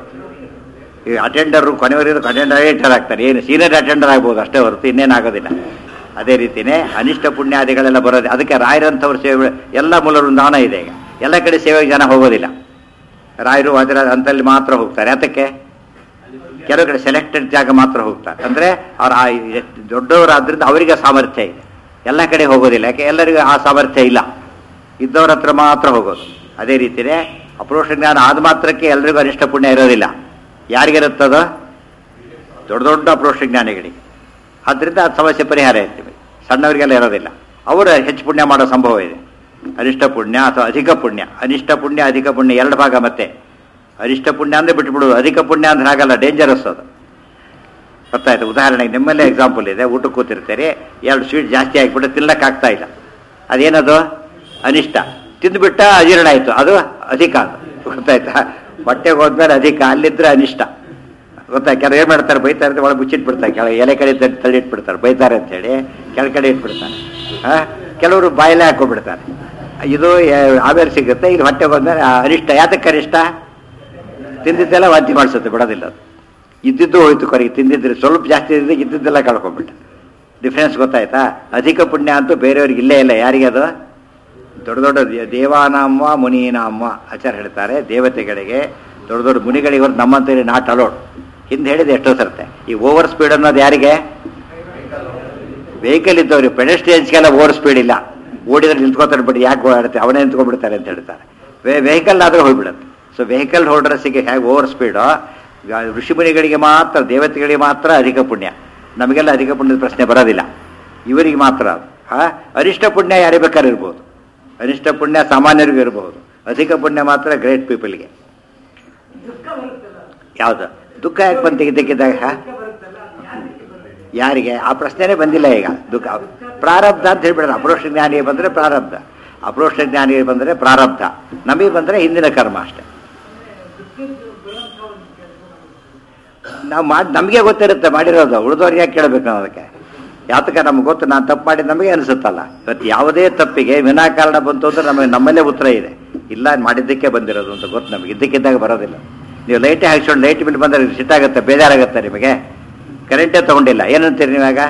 ಈ ಅಟೆಂಡರ್ ಕೊನೆವರೆಗೂ ಅಟೆಂಡರ್ ಆಗ್ತಾರೆ ಏನು ಸೀನಿಯರ್ ಅಟೆಂಡರ್ ಆಗ್ಬೋದು ಅಷ್ಟೇ ಹೊರತು ಇನ್ನೇನಾಗೋದಿಲ್ಲ ಅದೇ ರೀತಿನೇ ಅನಿಷ್ಟ ಪುಣ್ಯಾದಿಗಳೆಲ್ಲ ಬರೋದು ಅದಕ್ಕೆ ರಾಯರಂಥವ್ರ ಸೇವೆ ಎಲ್ಲ ಮೂಲ ವೃಂದಾವನ ಇದೆ ಈಗ ಎಲ್ಲ ಕಡೆ ಸೇವೆಗೆ ಜನ ಹೋಗೋದಿಲ್ಲ ರಾಯರು ಅದರ ಅಂತಲ್ಲಿ ಮಾತ್ರ ಹೋಗ್ತಾರೆ ಅದಕ್ಕೆ ಕೆಲವು ಕಡೆ ಸೆಲೆಕ್ಟೆಡ್ ಜಾಗ ಮಾತ್ರ ಹೋಗ್ತಾರೆ ಅಂದ್ರೆ ಅವ್ರ ಆ ಎಷ್ಟ್ ದೊಡ್ಡವರಾದ್ರಿಂದ ಅವರಿಗೆ ಸಾಮರ್ಥ್ಯ ಇದೆ ಎಲ್ಲ ಕಡೆ ಹೋಗೋದಿಲ್ಲ ಯಾಕೆ ಎಲ್ಲರಿಗೂ ಆ ಸಾಮರ್ಥ್ಯ ಇಲ್ಲ ಇದ್ದವ್ರ ಹತ್ರ ಮಾತ್ರ ಹೋಗೋದು ಅದೇ ರೀತಿಯೇ ಅಪರೋಕ್ಷ ಜ್ಞಾನ ಆದ ಮಾತ್ರಕ್ಕೆ ಎಲ್ರಿಗೂ ಅನಿಷ್ಟ ಪುಣ್ಯ ಇರೋದಿಲ್ಲ ಯಾರಿಗಿರುತ್ತದ ದೊಡ್ಡ ದೊಡ್ಡ ಅಪರೋಕ್ಷ ಜ್ಞಾನಿಗಳಿಗೆ ಆದ್ರಿಂದ ಅದು ಸಮಸ್ಯೆ ಪರಿಹಾರ ಇರ್ತೀವಿ ಸಣ್ಣವರಿಗೆಲ್ಲ ಇರೋದಿಲ್ಲ ಅವರು ಹೆಚ್ಚು ಪುಣ್ಯ ಮಾಡೋ ಸಂಭವ ಇದೆ ಅನಿಷ್ಟ ಪುಣ್ಯ ಅಥವಾ ಅಧಿಕ ಪುಣ್ಯ ಅನಿಷ್ಟ ಪುಣ್ಯ ಅಧಿಕ ಪುಣ್ಯ ಎರಡು ಭಾಗ ಮತ್ತೆ ಅನಿಷ್ಟ ಪುಣ್ಯ ಅಂದ್ರೆ ಬಿಟ್ಬಿಡುದು ಅಧಿಕ ಪುಣ್ಯ ಅಂದ್ರೆ ಹಾಗಲ್ಲ ಡೇಂಜರಸ್ ಅದು ಗೊತ್ತಾಯ್ತು ಉದಾಹರಣೆಗೆ ನಿಮ್ಮಲ್ಲೇ ಎಕ್ಸಾಂಪಲ್ ಇದೆ ಊಟಕ್ಕೆ ಕೂತಿರ್ತೀರಿ ಎರಡು ಸ್ವೀಟ್ ಜಾಸ್ತಿ ಆಗಿಬಿಟ್ಟು ತಿನ್ನಕ್ಕೆ ಆಗ್ತಾ ಇಲ್ಲ ಅದೇನದು ಅನಿಷ್ಟ ತಿಂದ್ಬಿಟ್ಟ ಅಜೀರ್ಣ ಆಯಿತು ಅದು ಅಧಿಕ ಅದು ಗೊತ್ತಾಯ್ತಾ ಹೊಟ್ಟೆಗೆ ಹೋದ್ಮೇಲೆ ಅಧಿಕ ಅಲ್ಲಿದ್ರೆ ಅನಿಷ್ಟ ಗೊತ್ತಾ ಕೆಲವು ಏನು ಮಾಡ್ತಾರೆ ಬೈತಾರೆ ಅಂತ ಒಳಗೆ ಮುಚ್ಚಿಟ್ಬಿಡ್ತಾರೆ ಕೆಳಗೆ ಎಲೆ ಕಡೆ ತಳ್ಳಿ- ತಳ್ಳಿ ಇಟ್ಬಿಡ್ತಾರೆ ಬೈತಾರೆ ಅಂತೇಳಿ ಕೆಳ ಕಡೆ ಇಟ್ಬಿಡ್ತಾರೆ ಆ, ಕೆಲವರು ಬಾಯಲ್ಲೇ ಹಾಕೊಂಡ್ಬಿಡ್ತಾರೆ ಇದು ಏ- ಆಮೇಲೆ ಸಿಗುತ್ತೆ ಇಲ್ಲಿ ಹೊಟ್ಟೆಗೆ ಹೋದ್ಮೇಲೆ ಆ ಅನಿಷ್ಟ ಯಾತಕ್ಕೆ ಅನಿಷ್ಟ ತಿಂದಿದ್ದೆಲ್ಲ ವಾಂತಿ ಮಾಡಿಸುತ್ತೆ ಬಿಡೋದಿಲ್ಲ ಅದು ಇದ್ದಿದ್ದು ಹೋಯ್ತು ಕೊನೆಗೆ ತಿಂದಿದ್ರೆ ಸ್ವಲ್ಪ ಜಾಸ್ತಿ ಇದ್ದಿದ್ದು ಇದ್ದಿದ್ದೆಲ್ಲ ಕಳ್ಕೊಂಡ್ಬಿಟ್ಟ ಡಿಫ್ರೆನ್ಸ್ ಗೊತ್ತಾಯ್ತಾ ಅಧಿಕ ಪುಣ್ಯ ಅಂತೂ ಬೇರೆಯವ್ರಿಗೆ ಇಲ್ಲೇ ಇಲ್ಲ ಯಾರಿಗೆ ಅದು ದೊಡ್ಡ ದೊಡ್ಡ ದೇ- ದೇವಾನಾಮ ಮುನೀನಾಮ ಆಚಾರ ಹೇಳ್ತಾರೆ ದೇವತೆಗಳಿಗೆ ದೊಡ್ಡ ದೊಡ್ಡ ಮುನಿಗಳಿಗೆ ಹೊರತು ನಮ್ಮಂತೇಳಿ ನಾಟ್ ಅಲೋಡ್ ಹಿಂದೆ ಹೇಳಿದೆ ಎಷ್ಟೋ ಸರ್ತೆ ಈ ಓವರ್ ಸ್ಪೀಡ್ ಅನ್ನೋದು ಯಾರಿಗೆ ವೆಹಿಕಲ್ ಇದ್ದವ್ರಿಗೆ ಪೆಡೆಸ್ಟ್ರಿಯನ್ಸ್ಗೆಲ್ಲ ಓವರ್ ಸ್ಪೀಡ್ ಇಲ್ಲ ಓಡಿದ್ರೆ ನಿಂತ್ಕೋತಾರೆ ಬಿಡಿ ಯಾಕೆ ಓಡಾಡುತ್ತೆ ಅವನೇ ನಿಂತ್ಕೊಂಡ್ಬಿಡ್ತಾರೆ ಅಂತ ಹೇಳ್ತಾರೆ ವೆಹಿಕಲ್ ಆದ್ರೆ ಹೋಗ್ಬಿಡುತ್ತೆ ಸೊ ವೆಹಿಕಲ್ ಹೋಲ್ಡರ್ಸಿಗೆ ಹೇಗೆ ಓವರ್ ಸ್ಪೀಡು ಋಷಿಮುನಿಗಳಿಗೆ ಮಾತ್ರ ದೇವತೆಗಳಿಗೆ ಮಾತ್ರ ಅಧಿಕ ಪುಣ್ಯ ನಮಗೆಲ್ಲ ಅಧಿಕ ಪುಣ್ಯದ ಪ್ರಶ್ನೆ ಬರೋದಿಲ್ಲ ಇವರಿಗೆ ಮಾತ್ರ ಅದು ಆ, ಅರಿಷ್ಟ ಪುಣ್ಯ ಯಾರೇ ಬೇಕಾದ್ರೆ ಇರ್ಬೋದು ಅನಿಷ್ಟ ಪುಣ್ಯ ಸಾಮಾನ್ಯರಿಗೂ ಇರಬಹುದು ಅಧಿಕ ಪುಣ್ಯ ಮಾತ್ರ ಗ್ರೇಟ್ ಪೀಪಲ್ಗೆ ದುಃಖ ಬರುತ್ತಲ್ಲ ಯಾವುದು ದುಃಖ ಯಾಕೆ ಬಂತು ಇದ್ದಕ್ಕಿದ್ದಾಗ ದುಃಖ ಬರುತ್ತಲ್ಲ ಅದು ಯಾರಿಗೆ ಬರುತ್ತೆ ಯಾರಿಗೆ ಆ ಪ್ರಶ್ನೆನೇ ಬಂದಿಲ್ಲ ಈಗ ದುಃಖ ಪ್ರಾರಬ್ಧ ಅಂತ ಹೇಳ್ಬಿಡೋದು ಅಪರೋಕ್ಷ ಜ್ಞಾನಿಗೆ ಬಂದರೆ ಪ್ರಾರಬ್ಧ ಅಪರೋಕ್ಷ ಜ್ಞಾನಿಗೆ ಬಂದರೆ ಪ್ರಾರಬ್ಧ ನಮಗೆ ಬಂದರೆ ಹಿಂದಿನ ಕರ್ಮ ಅಷ್ಟೇ ದುಃಖದ ಬರುವಂಥ ಒಂದು ಕೆಲಸ ನಾವು ಮಾಡಿ ನಮಗೆ ಗೊತ್ತಿರುತ್ತೆ ಮಾಡಿರೋದು ಉಳಿದವ್ರಿಗೆ ಯಾಕೆ ಕೇಳಬೇಕು ನಾವು ಅದಕ್ಕೆ ಯಾತಕ ನಮ್ಗೆ ಗೊತ್ತು ನಾನು ತಪ್ಪು ಮಾಡಿದ ನಮಗೆ ಅನಿಸುತ್ತಲ್ಲ ಇವತ್ತು ಯಾವುದೇ ತಪ್ಪಿಗೆ ವಿನಾಕಾರಣ ಬಂತು ಅಂದ್ರೆ ನಮಗೆ ನಮ್ಮಲ್ಲೇ ಉತ್ತರ ಇದೆ ಇಲ್ಲ ಮಾಡಿದ್ದಕ್ಕೆ ಬಂದಿರೋದು ಅಂತ ಗೊತ್ತು ನಮಗೆ ಇದ್ದಕ್ಕಿದ್ದಾಗ ಬರೋದಿಲ್ಲ ನೀವು ಲೈಟೇ ಹಾಕ್ಸ್ಕೊಂಡು ಲೈಟ್ ಬಿಲ್ ಬಂದರೆ ಸಿಟ್ಟಾಗುತ್ತೆ ಬೇಜಾರಾಗುತ್ತೆ ನಿಮಗೆ ಕರೆಂಟೇ ತೊಗೊಂಡಿಲ್ಲ ಏನಂತೀರಿ ನೀವಾಗ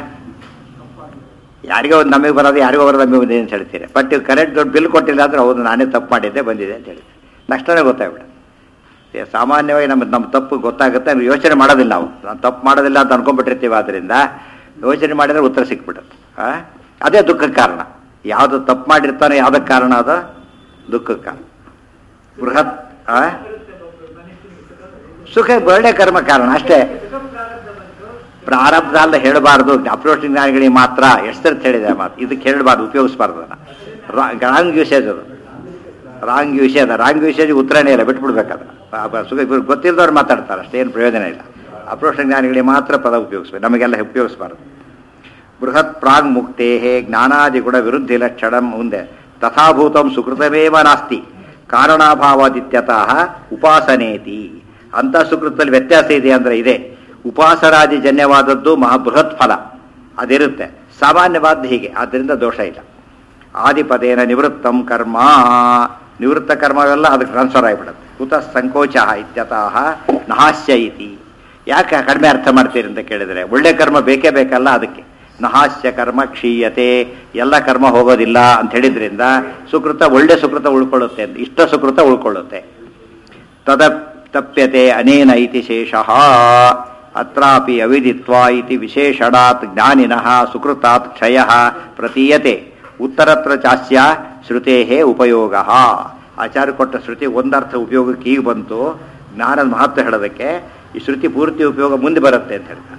ಯಾರಿಗೋ ಒಂದು ನಮಗೆ ಬರೋದು ಯಾರಿಗೋ ಬರೋದು ನಮಗೆ ಬಂದಿದೆ ಅಂತ ಹೇಳ್ತೀರಿ ಬಟ್ ಕರೆಂಟ್ ದೊಡ್ಡ ಬಿಲ್ ಕೊಟ್ಟಿಲ್ಲ ಅಂದ್ರೆ ಹೌದು ನಾನೇ ತಪ್ಪು ಮಾಡಿದ್ದೆ ಬಂದಿದೆ ಅಂತ ಹೇಳಿ ತಕ್ಷಣ ಗೊತ್ತಾಗ್ಬಿಡುತ್ತೆ ಏ, ಸಾಮಾನ್ಯವಾಗಿ ನಮ್ಮ ನಮ್ಮ ತಪ್ಪು ಗೊತ್ತಾಗುತ್ತೆ ನಾವು ಯೋಚನೆ ಮಾಡೋದಿಲ್ಲ ನಾವು ನಾವು ತಪ್ಪು ಮಾಡೋದಿಲ್ಲ ಅಂತ ಅನ್ಕೊಂಡ್ಬಿಟ್ಟಿರ್ತೀವಿ ಆದ್ದರಿಂದ ಯೋಚನೆ ಮಾಡಿದ್ರೆ ಉತ್ತರ ಸಿಕ್ಬಿಡುತ್ತೆ ಆ? ಅದೇ ದುಃಖಕ್ಕೆ ಕಾರಣ ಯಾವುದು ತಪ್ಪು ಮಾಡಿರ್ತಾನೆ ಯಾವುದಕ್ಕೆ ಕಾರಣ ಅದು ದುಃಖಕ್ಕೆ ಕಾರಣ ಬೃಹತ್ ಆ? ಬರುತ್ತೆ ಒಬ್ಬ ಮನುಷ್ಯನಿಗೆ ಸುಖ ಸುಖ ಒಳ್ಳೆ ಕರ್ಮ ಕಾರಣ ಅಷ್ಟೇ ಸುಖ ಪ್ರಾರಬ್ಧ ಬಂತು ಪ್ರಾರಬ್ಧ ಅಲ್ಲ ಹೇಳಬಾರ್ದು ಅಪ್ರೋಚ್ ಜ್ಞಾನಿಗಳಿಗೆ ಮಾತ್ರ ಎಷ್ಟು ಸರ್ತಿ ಹೇಳಿದೆ ಆ ಮಾತು ಇದಕ್ಕೆ ಹೇಳಬಾರ್ದು ಉಪಯೋಗಿಸಬಾರ್ದು ಅದನ್ನ ರಾಂಗ್ ಯೂಸೇಜ್ ಅದು ರಾಂಗ್ ಯೂಸೇಜ್ ರಾಂಗ್ ಯೂಸೇಜ್ ಉತ್ತರನೇ ಇಲ್ಲ ಬಿಟ್ಬಿಡ್ಬೇಕಾದ್ರೆ ಸುಖ ಇವ್ರು ಗೊತ್ತಿಲ್ಲದವ್ರು ಮಾತಾಡ್ತಾರೆ ಅಷ್ಟೇ ಏನು ಪ್ರಯೋಜನ ಇಲ್ಲ ಅಪ್ರೋಚ್ ಜ್ಞಾನಿಗಳಿಗೆ ಮಾತ್ರ ಪದ ಉಪಯೋಗಿಸ್ಬೇಕು ನಮಗೆಲ್ಲ ಉಪಯೋಗಿಸಬಾರ್ದು ಬೃಹತ್ ಪ್ರಾಗ್ ಮುಕ್ತೇ ಜ್ಞಾನಾದಿ ಗುಣ ವಿರುದ್ಧಿ ಲಕ್ಷಣಂ ಮುಂದೆ ತಥಾಭೂತಂ ಸುಕೃತಮೇವ ನಾಸ್ತಿ ಕಾರಣಾಭಾವಾದಿತ್ಯತಃ ಉಪಾಸನೇತಿ ಅಂತ ಸುಕೃತದಲ್ಲಿ ವ್ಯತ್ಯಾಸ ಇದೆ ಅಂದ್ರೆ ಇದೆ ಉಪಾಸರಾದಿ ಜನ್ಯವಾದದ್ದು ಮಹಾ ಬೃಹತ್ ಫಲ ಅದಿರುತ್ತೆ ಸಾಮಾನ್ಯವಾದ ಹೀಗೆ ಆದ್ದರಿಂದ ದೋಷ ಇಲ್ಲ ಆದಿಪದೇನ ನಿವೃತ್ತಂ ಕರ್ಮ ನಿವೃತ್ತ ಕರ್ಮವೆಲ್ಲ ಅದಕ್ಕೆ ಟ್ರಾನ್ಸ್ಫರ್ ಆಗಿಬಿಡುತ್ತೆ ಕುತ ಸಂಕೋಚ ಇತ್ಯತಃ ನಹಾಸ್ಯ ಇತಿ ಯಾಕೆ ಕಡಿಮೆ ಅರ್ಥ ಮಾಡ್ತೀರಿ ಅಂತ ಕೇಳಿದರೆ ಒಳ್ಳೆ ಕರ್ಮ ಬೇಕೇ ಬೇಕಲ್ಲ ಅದಕ್ಕೆ ನಹಾಸ್ಯ ಕರ್ಮ ಕ್ಷೀಯತೆ ಎಲ್ಲ ಕರ್ಮ ಹೋಗೋದಿಲ್ಲ ಅಂತ ಹೇಳಿದ್ರಿಂದ ಸುಕೃತ ಒಳ್ಳೆ ಸುಕೃತ ಉಳ್ಕೊಳ್ಳುತ್ತೆ ಅಂತ ಇಷ್ಟ ಸುಕೃತ ಉಳ್ಕೊಳ್ಳುತ್ತೆ ತದ ತಪ್ಯತೆ ಅನೇನ ಇತಿ ಶೇಷಃ ಅತ್ರಾಪಿ ಅವಿದಿತ್ವ ಇತಿ ವಿಶೇಷಣಾತ್ ಜ್ಞಾನಿನಃ ಸುಕೃತಾತ್ ಕ್ಷಯ ಪ್ರತೀಯತೆ ಉತ್ತರತ್ರ ಚಾಸ್ಯ ಶ್ರುತೇ ಉಪಯೋಗ ಆಚಾರ್ಯ ಕೊಟ್ಟ ಶ್ರುತಿ ಒಂದರ್ಥ ಉಪಯೋಗಕ್ಕೆ ಈಗ ಬಂತು ಜ್ಞಾನದ ಮಹತ್ವ ಹೇಳೋದಕ್ಕೆ ಈ ಶ್ರುತಿ ಪೂರ್ತಿ ಉಪಯೋಗ ಮುಂದೆ ಬರುತ್ತೆ ಅಂತ ಹೇಳ್ತಾರೆ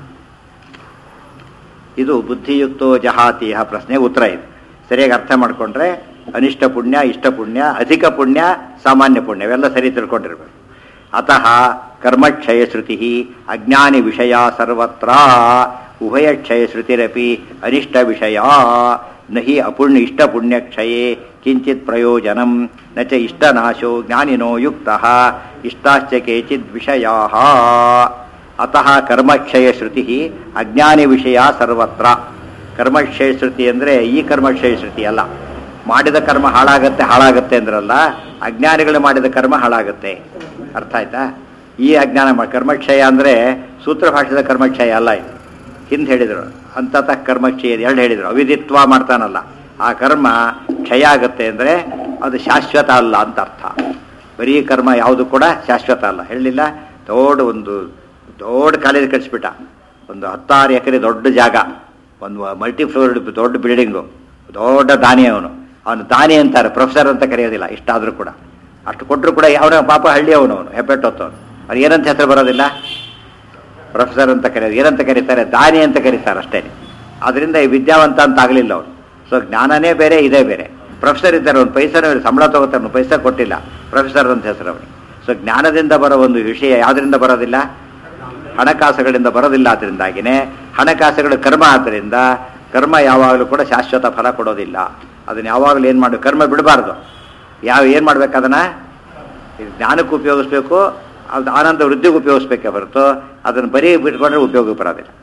ಇದು ಬುದ್ಧಿಯುಕ್ತೋ ಜಹಾತಿಯ ಪ್ರಶ್ನೆ ಉತ್ತರ ಇದೆ ಸರಿಯಾಗಿ ಅರ್ಥ ಮಾಡಿಕೊಂಡ್ರೆ ಅನಿಷ್ಟ ಪುಣ್ಯ ಇಷ್ಟ ಪುಣ್ಯ ಅಧಿಕ ಪುಣ್ಯ ಸಾಮಾನ್ಯ ಪುಣ್ಯ ಇವೆಲ್ಲ ಸರಿ ತಿಳ್ಕೊಂಡಿರ್ಬೇಕು ಅತಃ ಕರ್ಮಕ್ಷಯ ಶ್ರುತಿ ಅಜ್ಞಾನಿ ವಿಷಯ ಸರ್ವತ್ರ ಉಭಯಕ್ಷಯ ಶ್ರುತಿರಪಿ ಅನಿಷ್ಟ ವಿಷಯ ನಹಿ ಅಪುಣ್ಯ ಇಷ್ಟ ಪುಣ್ಯಕ್ಷಯೇ ಕಿಂಚಿತ್ ಪ್ರಯೋಜನಂ ನ ಚ ಇಷ್ಟನಾಶೋ ಜ್ಞಾನಿನೋ ಯುಕ್ತ ಇಷ್ಟಾಶ್ಚ ಕೇಚಿದ್ ವಿಷಯಾ ಅತಃ ಕರ್ಮಕ್ಷಯ ಶ್ರುತಿ ಅಜ್ಞಾನಿ ವಿಷಯ ಸರ್ವತ್ರ ಕರ್ಮಕ್ಷಯ ಶ್ರುತಿ ಅಂದರೆ ಈ ಕರ್ಮಕ್ಷಯ ಶ್ರುತಿ ಅಲ್ಲ ಮಾಡಿದ ಕರ್ಮ ಹಾಳಾಗತ್ತೆ ಹಾಳಾಗತ್ತೆ ಅಂದ್ರಲ್ಲ ಅಜ್ಞಾನಿಗಳು ಮಾಡಿದ ಕರ್ಮ ಹಾಳಾಗುತ್ತೆ ಅರ್ಥ ಆಯ್ತಾ ಈ ಅಜ್ಞಾನ ಮಾ- ಕರ್ಮಕ್ಷಯ ಅಂದರೆ ಸೂತ್ರ ಭಾಷೆದ ಕರ್ಮಕ್ಷಯ ಅಲ್ಲ ಇದು ಹಿಂದೆ ಹೇಳಿದರು ಅಂತತಃ ಕರ್ಮಕ್ಷಯ ಎರಡು ಹೇಳಿದರು ಅವಿದಿತ್ವ ಮಾಡ್ತಾನಲ್ಲ ಆ ಕರ್ಮ ಕ್ಷಯ ಆಗುತ್ತೆ ಅಂದರೆ ಅದು ಶಾಶ್ವತ ಅಲ್ಲ ಅಂತ ಅರ್ಥ ಬರೀ ಕರ್ಮ ಯಾವುದು ಕೂಡ ಶಾಶ್ವತ ಅಲ್ಲ ಹೇಳಲಿಲ್ಲ ದೊಡ್ಡ ಒಂದು ದೊಡ್ಡ ಕಾಲೇಜ್ ಕಟ್ಸ್ಬಿಟ್ಟ ಒಂದು ಹತ್ತಾರು ಎಕರೆ ದೊಡ್ಡ ಜಾಗ ಒಂದು ಮಲ್ಟಿ ಫ್ಲೋರ್ ದೊಡ್ಡ ಬಿಲ್ಡಿಂಗು ದೊಡ್ಡ ದಾನಿ ಅವನು ಅವನು ದಾನಿ ಅಂತಾರೆ ಪ್ರೊಫೆಸರ್ ಅಂತ ಕರೆಯೋದಿಲ್ಲ ಇಷ್ಟಾದರೂ ಕೂಡ ಅಷ್ಟು ಕೊಟ್ಟರು ಕೂಡ ಅವನ ಪಾಪ ಹಳ್ಳಿ ಅವನು ಅವನು ಹೆಬ್ಬೆಟ್ಟೊತ್ತವನು ಅವ್ರು ಏನಂತ ಹೆಸರು ಬರೋದಿಲ್ಲ ಪ್ರೊಫೆಸರ್ ಅಂತ ಕರೆಯೋದು ಏನಂತ ಕರೀತಾರೆ ದಾನಿ ಅಂತ ಕರೀತಾರೆ ಅಷ್ಟೇ ಅದರಿಂದ ಈ ವಿದ್ಯಾವಂತ ಅಂತ ಆಗಲಿಲ್ಲ ಅವನು ಸೊ ಜ್ಞಾನನೇ ಬೇರೆ ಇದೇ ಬೇರೆ ಪ್ರೊಫೆಸರ್ ಇದ್ದಾರೆ ಒಂದು ಪೈಸಾ ಸಂಬಳ ತಗೋತಾರೆ ಒಂದು ಪೈಸಾ ಕೊಟ್ಟಿಲ್ಲ ಪ್ರೊಫೆಸರ್ ಅಂತ ಹೆಸರು ಅವನಿಗೆ ಸೊ ಜ್ಞಾನದಿಂದ ಬರೋ ಒಂದು ವಿಷಯ ಯಾವುದರಿಂದ ಬರೋದಿಲ್ಲ ಹಣಕಾಸುಗಳಿಂದ ಬರೋದಿಲ್ಲ ಅದರಿಂದಾಗಿನೇ ಹಣಕಾಸುಗಳು ಕರ್ಮ ಆದ್ದರಿಂದ ಕರ್ಮ ಯಾವಾಗಲೂ ಕೂಡ ಶಾಶ್ವತ ಫಲ ಕೊಡೋದಿಲ್ಲ ಅದನ್ನು ಯಾವಾಗಲೂ ಏನು ಮಾಡಿ ಕರ್ಮ ಬಿಡಬಾರ್ದು ಯಾವ ಏನು ಮಾಡ್ಬೇಕು ಅದನ್ನು ಜ್ಞಾನಕ್ಕೆ ಉಪಯೋಗಿಸ್ಬೇಕು ಅದು ಆನಂದ ವೃದ್ಧಿಗೆ ಉಪಯೋಗಿಸ್ಬೇಕೇ ಹೊರತು ಅದನ್ನು ಬರೀ ಬಿಟ್ಕೊಂಡ್ರೆ ಉಪಯೋಗ ಬರೋದಿಲ್ಲ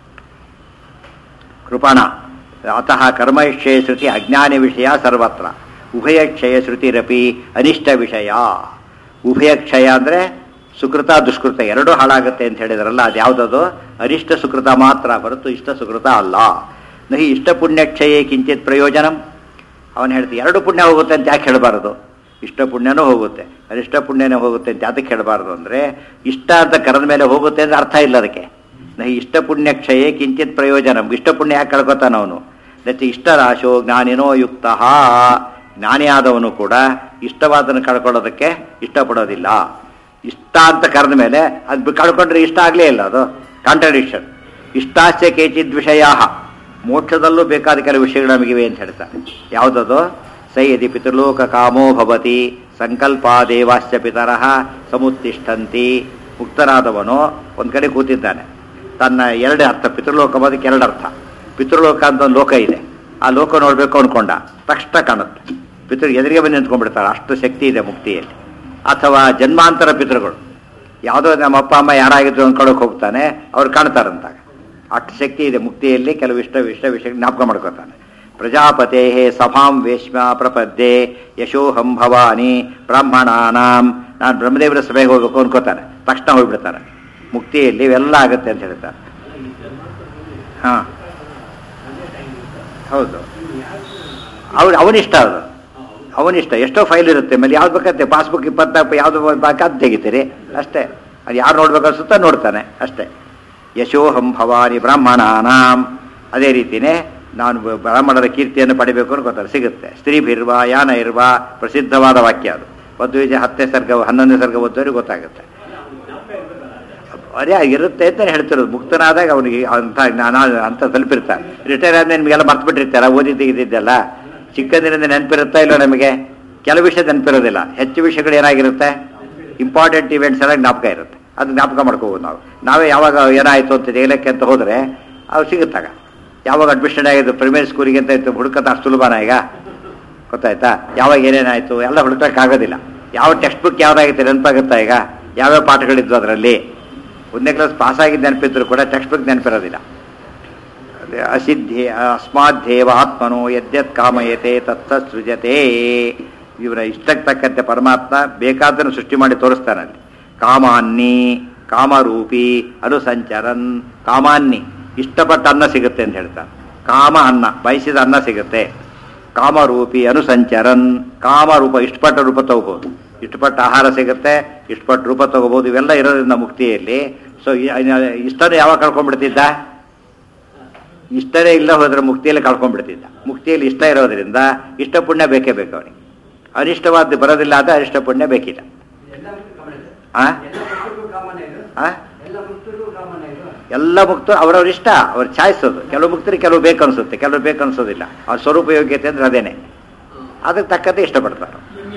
ಕೃಪಣ ಅತಃ ಕರ್ಮಕ್ಷಯ ಶ್ರುತಿ ಅಜ್ಞಾನ ವಿಷಯ ಸರ್ವತ್ರ ಉಭಯಕ್ಷಯ ಶ್ರುತಿರಪಿ ಅನಿಷ್ಟ ವಿಷಯ ಉಭಯಕ್ಷಯ ಅಂದರೆ ಸುಕೃತ ದುಷ್ಕೃತ ಎರಡೂ ಹಾಳಾಗುತ್ತೆ ಅಂತ ಹೇಳಿದ್ರಲ್ಲ ಅದು ಯಾವುದದು ಅನಿಷ್ಟ ಸುಕೃತ ಮಾತ್ರ ಹೊರತು ಇಷ್ಟ ಸುಕೃತ ಅಲ್ಲ ನಹಿ ಇಷ್ಟ ಪುಣ್ಯಕ್ಷಯೇ ಕಿಂಚಿತ್ ಪ್ರಯೋಜನಂ ಅವನು ಹೇಳ್ತಿ ಎರಡು ಪುಣ್ಯ ಹೋಗುತ್ತೆ ಅಂತ ಯಾಕೆ ಹೇಳಬಾರದು ಇಷ್ಟ ಪುಣ್ಯನೂ ಹೋಗುತ್ತೆ ಅನಿಷ್ಟ ಪುಣ್ಯನೇ ಹೋಗುತ್ತೆ ಅಂತ ಯಾತಕ್ಕೆ ಹೇಳಬಾರ್ದು ಅಂದರೆ ಇಷ್ಟ ಅಂತ ಕರೆದ ಮೇಲೆ ಹೋಗುತ್ತೆ ಅಂದ್ರೆ ಅರ್ಥ ಇಲ್ಲ ಅದಕ್ಕೆ ನಹಿ ಇಷ್ಟ ಪುಣ್ಯಕ್ಷಯೇ ಕಿಂಚಿತ್ ಪ್ರಯೋಜನ ಇಷ್ಟ ಪುಣ್ಯ ಯಾಕೆ ಕಳ್ಕೊತಾನ ಅವನು ಮತ್ತೆ ಇಷ್ಟರಾಶೋ ಜ್ಞಾನಿನೋ ಯುಕ್ತ ಜ್ಞಾನಿಯಾದವನು ಕೂಡ ಇಷ್ಟವಾದನ್ನು ಕಳ್ಕೊಳ್ಳೋದಕ್ಕೆ ಇಷ್ಟಪಡೋದಿಲ್ಲ ಇಷ್ಟ ಅಂತ ಕರೆದ ಮೇಲೆ ಅದು ಕಳ್ಕೊಂಡ್ರೆ ಇಷ್ಟ ಆಗಲೇ ಇಲ್ಲ ಅದು ಕಾಂಟ್ರಡಿಕ್ಷನ್ ಇಷ್ಟಾಸ್ಯ ಕೇಚಿದ್ ವಿಷಯ ಮೋಕ್ಷದಲ್ಲೂ ಬೇಕಾದ ಕೆಲವು ವಿಷಯಗಳು ನಮಗಿವೆ ಅಂತ ಹೇಳ್ತಾರೆ ಯಾವುದದು ಸೈ ಯದಿ ಪಿತೃಲೋಕ ಕಾಮೋ ಭವತಿ ಸಂಕಲ್ಪ ದೇವಾಶ್ಚ ಪಿತರಃ ಸಮುತ್ತಿಷ್ಠಂತಿ ಮುಕ್ತನಾದವನು ಒಂದು ಕಡೆ ಕೂತಿದ್ದಾನೆ ತನ್ನ ಎರಡು ಅರ್ಥ ಪಿತೃಲೋಕ ಅದಕ್ಕೆ ಎರಡು ಅರ್ಥ ಪಿತೃಲೋಕ ಅಂತ ಒಂದು ಲೋಕ ಇದೆ ಆ ಲೋಕ ನೋಡಬೇಕು ಅನ್ಕೊಂಡ ತಕ್ಷಣ ಕಾಣುತ್ತೆ ಪಿತೃ ಎದುರಿಗೆ ಬಂದು ನಿಂತ್ಕೊಂಡ್ಬಿಡ್ತಾರೆ ಅಷ್ಟು ಶಕ್ತಿ ಇದೆ ಮುಕ್ತಿಯಲ್ಲಿ ಅಥವಾ ಜನ್ಮಾಂತರ ಪಿತೃಗಳು ಯಾವುದೋ ನಮ್ಮ ಅಪ್ಪ ಅಮ್ಮ ಯಾರಾಗಿದ್ರು ಅನ್ಕೊಳಕ್ ಹೋಗ್ತಾನೆ ಅವ್ರು ಕಾಣ್ತಾರಂತಾಗ ಅಷ್ಟು ಶಕ್ತಿ ಇದೆ ಮುಕ್ತಿಯಲ್ಲಿ ಕೆಲವು ಇಷ್ಟ ಇಷ್ಟ ವಿಷಯ ಜ್ಞಾಪಕ ಮಾಡ್ಕೊತಾನೆ ಪ್ರಜಾಪತೆ ಸಭಾಂ ವೇಶ್ಮ ಪ್ರಪದ್ಯೆ ಯಶೋಹಂ ಭವಾನಿ ಬ್ರಾಹ್ಮಣಾನಾಂ ನಾನು ಬ್ರಹ್ಮದೇವರ ಸಭೆಗೆ ಹೋಗ್ಬೇಕು ಅನ್ಕೋತಾನೆ ತಕ್ಷಣ ಹೋಗ್ಬಿಡ್ತಾನೆ ಮುಕ್ತಿಯಲ್ಲಿ ಇವೆಲ್ಲ ಆಗುತ್ತೆ ಅಂತ ಹೇಳ್ತಾರೆ ಹಾ ಹೌದು ಅವ್ರು ಅವನಿಷ್ಟ ಅದು ಅವನಿಷ್ಟ ಎಷ್ಟೋ ಫೈಲ್ ಇರುತ್ತೆ ಮೇಲೆ ಯಾವ್ದು ಬೇಕಂತೆ ಪಾಸ್ಬುಕ್ ಇಪ್ಪತ್ನಾಲ್ಕು ಯಾವ್ದು ಬೇಕಾದ್ ತೆಗಿತೀರಿ ಅಷ್ಟೇ ಅದು ಯಾರು ನೋಡ್ಬೇಕು ಅನ್ಸುತ್ತಾ ನೋಡ್ತಾನೆ ಅಷ್ಟೇ ಯಶೋಹಂ ಭವಾನಿ ಬ್ರಾಹ್ಮಣಾನಾಂ ಅದೇ ರೀತಿನೇ ನಾನು ಬ- ಬ್ರಾಹ್ಮಣರ ಕೀರ್ತಿಯನ್ನು ಪಡಿಬೇಕು ಅಂತ ಗೊತ್ತಾಗ ಸಿಗುತ್ತೆ ಸ್ತ್ರೀ ಇರುವ ಯಾನ ಇರುವ ಪ್ರಸಿದ್ಧವಾದ ವಾಕ್ಯ ಅದು ಮದುವೆಗೆ ಹತ್ತನೇ ಸರ್ಗ ಹನ್ನೊಂದನೇ ಸರ್ಗ ಓದೋರಿಗೆ ಗೊತ್ತಾಗುತ್ತೆ ಅದೇ ಇರುತ್ತೆ ಅಂತ ಹೇಳ್ತಿರೋದು ಮುಕ್ತನಾದಾಗ ಅವನಿಗೆ ಅಂತ ಜ್ಞಾನ ಅಂತ ತಲುಪಿರ್ತಾರೆ ರಿಟೈರ್ ಆದ್ಮೇಲೆ ನಿಮಗೆಲ್ಲ ಮರ್ತು ಬಿಟ್ಟಿರ್ತಾರ ಓದಿ ತೆಗೆದಿದ್ದೆಲ್ಲ ಚಿಕ್ಕಂದಿನಿಂದ ನೆನಪಿರುತ್ತಾ ಇಲ್ಲೋ ನಮಗೆ ಕೆಲವು ವಿಷಯ ನೆನಪಿರೋದಿಲ್ಲ ಹೆಚ್ಚು ವಿಷಯಗಳು ಏನಾಗಿರುತ್ತೆ ಇಂಪಾರ್ಟೆಂಟ್ ಇವೆಂಟ್ಸ್ ಎಲ್ಲ ಜ್ಞಾಪಕ ಇರುತ್ತೆ ಅದು ಜ್ಞಾಪಕ ಮಾಡ್ಕೋಬೋದು ನಾವು ನಾವೇ ಯಾವಾಗ ಏನಾಯಿತು ಅಂತ ತೆಗಿಲಕ್ಕೆ ಅಂತ ಹೋದರೆ ಅವು ಸಿಗುತ್ತಾಗ ಯಾವಾಗ ಅಡ್ಮಿಷನ್ ಆಗಿದ್ದು ಪ್ರೈಮರಿ ಸ್ಕೂಲಿಗೆ ಅಂತ ಇತ್ತು ಹುಡುಕತ್ತ ಅಷ್ಟು ಸುಲಭನ ಈಗ ಗೊತ್ತಾಯ್ತಾ ಯಾವಾಗ ಏನೇನಾಯಿತು ಎಲ್ಲ ಹುಡುಕಕ್ಕಾಗೋದಿಲ್ಲ ಯಾವ ಟೆಕ್ಸ್ಟ್ ಬುಕ್ ಯಾವ್ದಾಗಿತ್ತು ನೆನಪಾಗುತ್ತಾ ಈಗ ಯಾವ್ಯಾವ ಪಾಠಗಳಿದ್ವು ಅದರಲ್ಲಿ ಒಂದನೇ ಕ್ಲಾಸ್ ಪಾಸ್ ಆಗಿದ್ದು ನೆನಪಿದ್ರು ಕೂಡ ಟೆಕ್ಸ್ಟ್ ಬುಕ್ ನೆನಪಿರೋದಿಲ್ಲ ಅಸಿದ್ಧಿ ಅಸ್ಮಾದ್ದೇವ ಆತ್ಮನೋ ಯದ್ಯತ್ ಕಾಮಯತೆ ತತ್ತ ಸೃಜತೆ ಇವರ ಇಷ್ಟಕ್ಕೆ ತಕ್ಕಂತೆ ಪರಮಾತ್ಮ ಬೇಕಾದನ್ನು ಸೃಷ್ಟಿ ಮಾಡಿ ತೋರಿಸ್ತಾನಲ್ಲಿ ಕಾಮಾನ್ನಿ ಕಾಮರೂಪಿ ಅನುಸಂಚರನ್ ಕಾಮಾನ್ನಿ ಇಷ್ಟಪಟ್ಟ ಅನ್ನ ಸಿಗುತ್ತೆ ಅಂತ ಹೇಳ್ತಾನೆ ಕಾಮ ಅನ್ನ ಬಯಸಿದ ಅನ್ನ ಸಿಗುತ್ತೆ ಕಾಮರೂಪಿ ಅನುಸಂಚರನ್ ಕಾಮರೂಪ ಇಷ್ಟಪಟ್ಟ ರೂಪ ತಗೋಬಹುದು ಇಷ್ಟಪಟ್ಟ ಆಹಾರ ಸಿಗುತ್ತೆ ಇಷ್ಟಪಟ್ಟ ರೂಪ ತಗೋಬಹುದು ಇವೆಲ್ಲ ಇರೋದ್ರಿಂದ ಮುಕ್ತಿಯಲ್ಲಿ ಸೊ ಇಷ್ಟನೇ ಯಾವಾಗ ಕಳ್ಕೊಂಡ್ಬಿಡ್ತಿದ್ದ ಇಷ್ಟನೇ ಇಲ್ಲ ಹೋದ್ರೆ ಮುಕ್ತಿಯಲ್ಲಿ ಕಳ್ಕೊಂಡ್ಬಿಡ್ತಿದ್ದ ಮುಕ್ತಿಯಲ್ಲಿ ಇಷ್ಟ ಇರೋದ್ರಿಂದ ಇಷ್ಟ ಪುಣ್ಯ ಬೇಕೇ ಬೇಕು ಅವನಿಗೆ ಅನಿಷ್ಟವಾದ ಬರೋದಿಲ್ಲ ಆದರೆ ಅನಿಷ್ಟ ಪುಣ್ಯ ಬೇಕಿಲ್ಲ ಎಲ್ಲ ಕಾಮನ್ ಇದೆ. ಆ? ಎಲ್ಲ ಮುಕ್ತರಿಗೂ ಕಾಮನ್ ಇದು ಆ? ಎಲ್ಲ ಮುಕ್ತರಿಗೂ ಕಾಮನ್ ಇದು ಎಲ್ಲ ಮುಕ್ತ ಅವರವ್ರ ಇಷ್ಟ ಅವ್ರ ಚಾಯ್ಸ್ ಅದು ಕೆಲವು ಮುಕ್ತರಿಗೆ ಕೆಲವು ಬೇಕು ಅನ್ಸುತ್ತೆ ಕೆಲವು ಬೇಕು ಅನ್ಸೋದಿಲ್ಲ ಅವ್ರ ಸ್ವರೂಪ ಯೋಗ್ಯತೆ ಅಂದ್ರೆ ಅದೇನೆ ಅದಕ್ಕೆ ತಕ್ಕಂತೆ ಇಷ್ಟಪಡ್ತಾರೆ